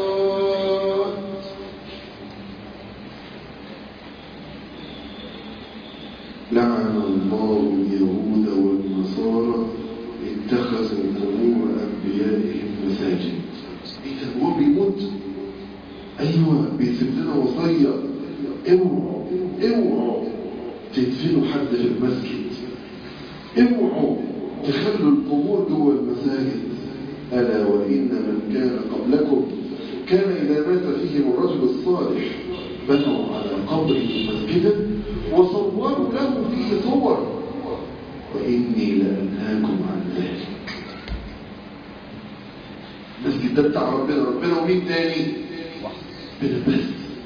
لعن الله اليهود والنصارى اتخذوا قبور أنبيائهم مساجد إيه ده هو بيموت أيوة بيسيب لنا وصية اوعوا اوعوا تدفنوا حد في المسجد اوعوا تخلوا القبور جوه المساجد ألا وإن من كان قبلكم كان إذا مات فيهم الرجل الصالح بنوا على قبره مسجدا وصوروا له فيه صور وإني لأنهاكم عن ذلك المسجد ده بتاع ربنا ربنا ومين تاني ربنا بس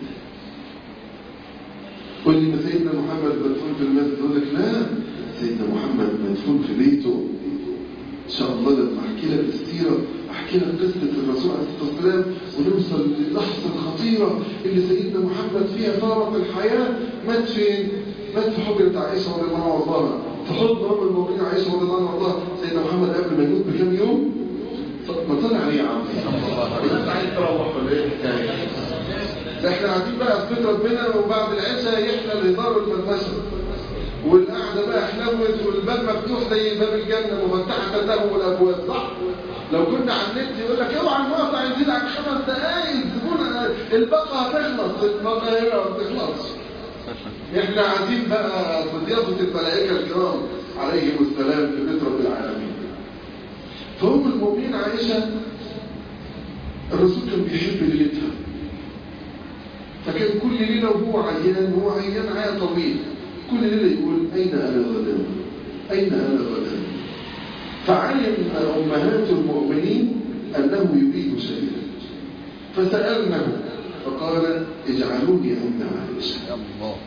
قل لي ما سيدنا محمد مدفون في المسجد يقول لك لا سيدنا محمد مدفون في بيته ان شاء الله لما احكي لك السيره احكي لك قصه الرسول عليه الصلاه والسلام ونوصل للحظه الخطيره اللي سيدنا محمد فيها فارق الحياه مات فين؟ مات في حجره عائشه رضي الله عنها في حضن ام المؤمنين عائشه رضي الله عنها سيدنا محمد قبل ما يموت بكام يوم ما طلع عليه يا عم انت عايز تروح ولا ايه ده احنا قاعدين بقى في بيت ربنا وبعد العشاء يحلى الهزار والفرفشه والقعده بقى حلوت والباب مفتوح زي باب الجنه مفتحه له الابواب صح لو كنا على النت يقول لك اوعى المقطع يزيد عن خمس دقائق الزبون الباقه هتخلص الباقه هنا ما بتخلصش احنا قاعدين بقى في ضيافه الملائكه الكرام عليهم السلام في بيت رب العالمين فأم المؤمنين عائشة الرسول كان بيحب ليلتها فكان كل ليلة وهو عيان وهو عيان عيا طويل كل ليلة يقول أين أنا غدا أين أنا غدا فعلم أمهات المؤمنين أنه يريد شيئا فسألنه فقال اجعلوني عند عائشة الله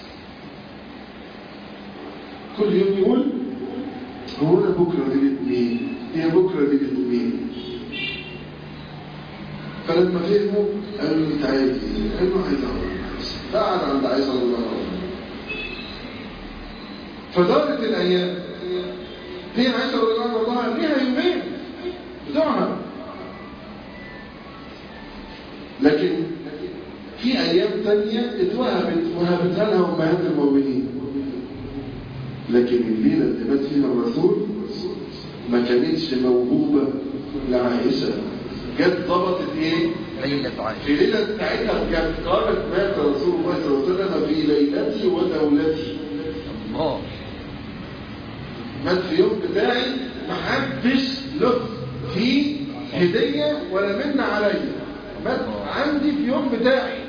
كل يوم يقول هو أنا بكرة ليلة مين هي بكرة ليلة مين فلما فهموا قالوا لي تعالي قال له عايز اقعد عند عائشة فقعد عند عائشة رضي الله عنها فدارت الايام هي عائشة رضي الله عنها ليها يومين بتوعها تانية اتوهبت وهبتها لها أمهات المؤمنين لكن الليلة اللي مات فيها الرسول ما كانتش موهوبة لعائشة جت ضبطت ايه؟ ليلة عائشة في ليلة ساعتها كانت قالت مات رسول الله صلى الله عليه وسلم في ليلتي ودولتي الله مات في يوم بتاعي محدش له فيه هدية ولا من عليا مات عندي في يوم بتاعي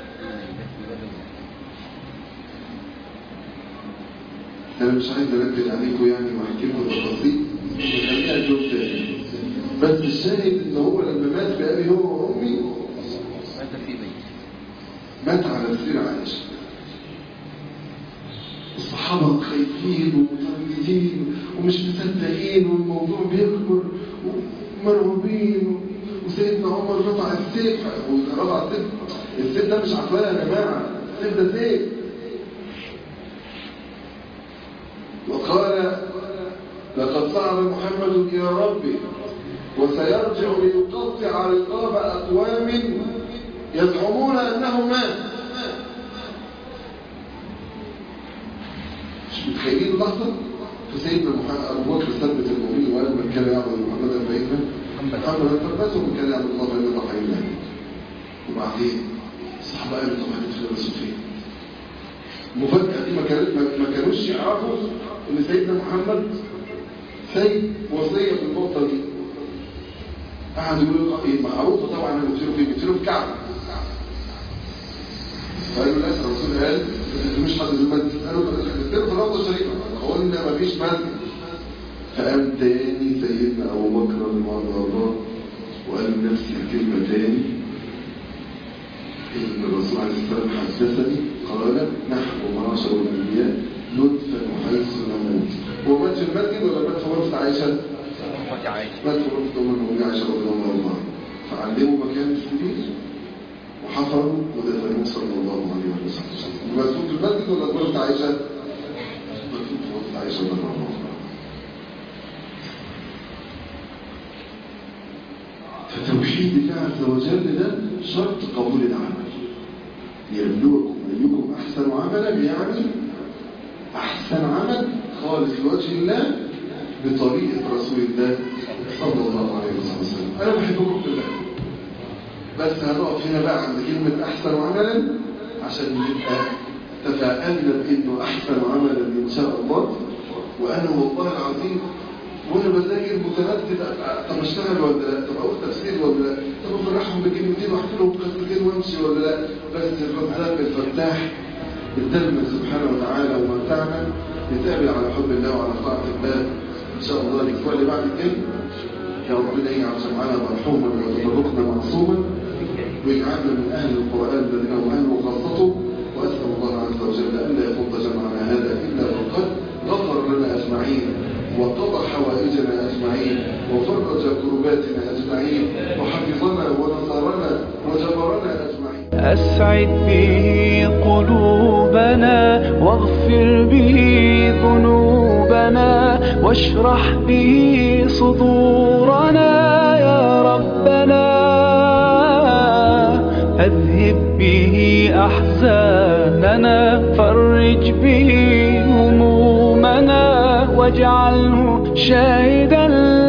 انا مش عايز اركز عليكم يعني واحكي لكم تفاصيل نخليها اليوم تاني بس الشاهد ان هو لما مات بابي هو وامي مات في بيت مات على سرير عائشه الصحابه خايفين ومترددين ومش مصدقين والموضوع بيكبر ومرعوبين وسيدنا عمر رفع السيف ورفع السيف السيف ده مش عفاه يا جماعه السيف ده سيف وقال لقد صعد محمد إلى ربه وسيرجع ليقطع رقاب أقوام يزعمون أنه مات مش متخيلين اللحظة فسيدنا محمد أبو بكر ثبت المؤمنين وقال من كان يعبد محمدا فإن محمدا تربته ومن كان يعبد الله فإن الله حي لا يموت وبعدين الصحابة قالوا طب هندفن الرسول فين؟ المفاجأة دي ما كانت ما كانوش يعرفوا ان سيدنا محمد سيد وصية في النقطة دي قعدوا يقولوا ايه معروفة طبعا ان بتصيروا فيه بتصيروا في كعب قالوا لا الرسول قال انتوا مش حد في المسجد قالوا بتصيروا في الروضة الشريفة قلنا ما فيش مسجد فقام تاني سيدنا ابو بكر رضي الله عنه وقال نفس الكلمة تاني إن الرسول عليه السلام حدثني قال نحن معاشر الأنبياء ندفن حيث نموت هو مات في المسجد ولا مات في غرفة عائشة؟ غرفة عائشة مات في غرفة أم المؤمنين عائشة رضي الله عنها فعلموا مكان السرير وحفروا ودفنوه صلى الله عليه وسلم مدفون في المسجد ولا في غرفة عائشة؟ مدفون في غرفة عائشة رضي الله عنها فتوحيد الله عز وجل ده شرط قبول العمل ليبلوكم أيكم أحسن عملا يعني أحسن عمل خالص لوجه الله بطريقة رسول الله صلى الله عليه وسلم أنا بحبكم في الله بس هنقف هنا بقى عند كلمة أحسن عملا عشان نبقى تفاءلنا بأنه أحسن عملا إن شاء الله وأنا والله العظيم وانا بذاكر متردد طب اشتغل ولا لا طب اقول تفسير ولا لا طب افرحهم بكلمتين واحكي لهم قصتين وامشي ولا لا بس الرزاق الفتاح ادالنا سبحانه وتعالى ومتعنا نتقابل على حب الله وعلى طاعه الله ان شاء الله الاسبوع اللي بعد الجاي يا ربنا يجعل جمعنا مرحوما وتفرقنا معصوما ويجعلنا من اهل القران الذين هم اهله وخاصته واسال الله عز وجل الا يفض جمعنا هذا الا وقد غفر لنا اجمعين وقضى حوائجنا أجمعين وفرج كرباتنا أجمعين وحفظنا ونصرنا وجبرنا أجمعين أسعد به قلوبنا واغفر به ذنوبنا واشرح به صدورنا يا ربنا أذهب به أحزاننا فرج به همومنا واجعله شاهدا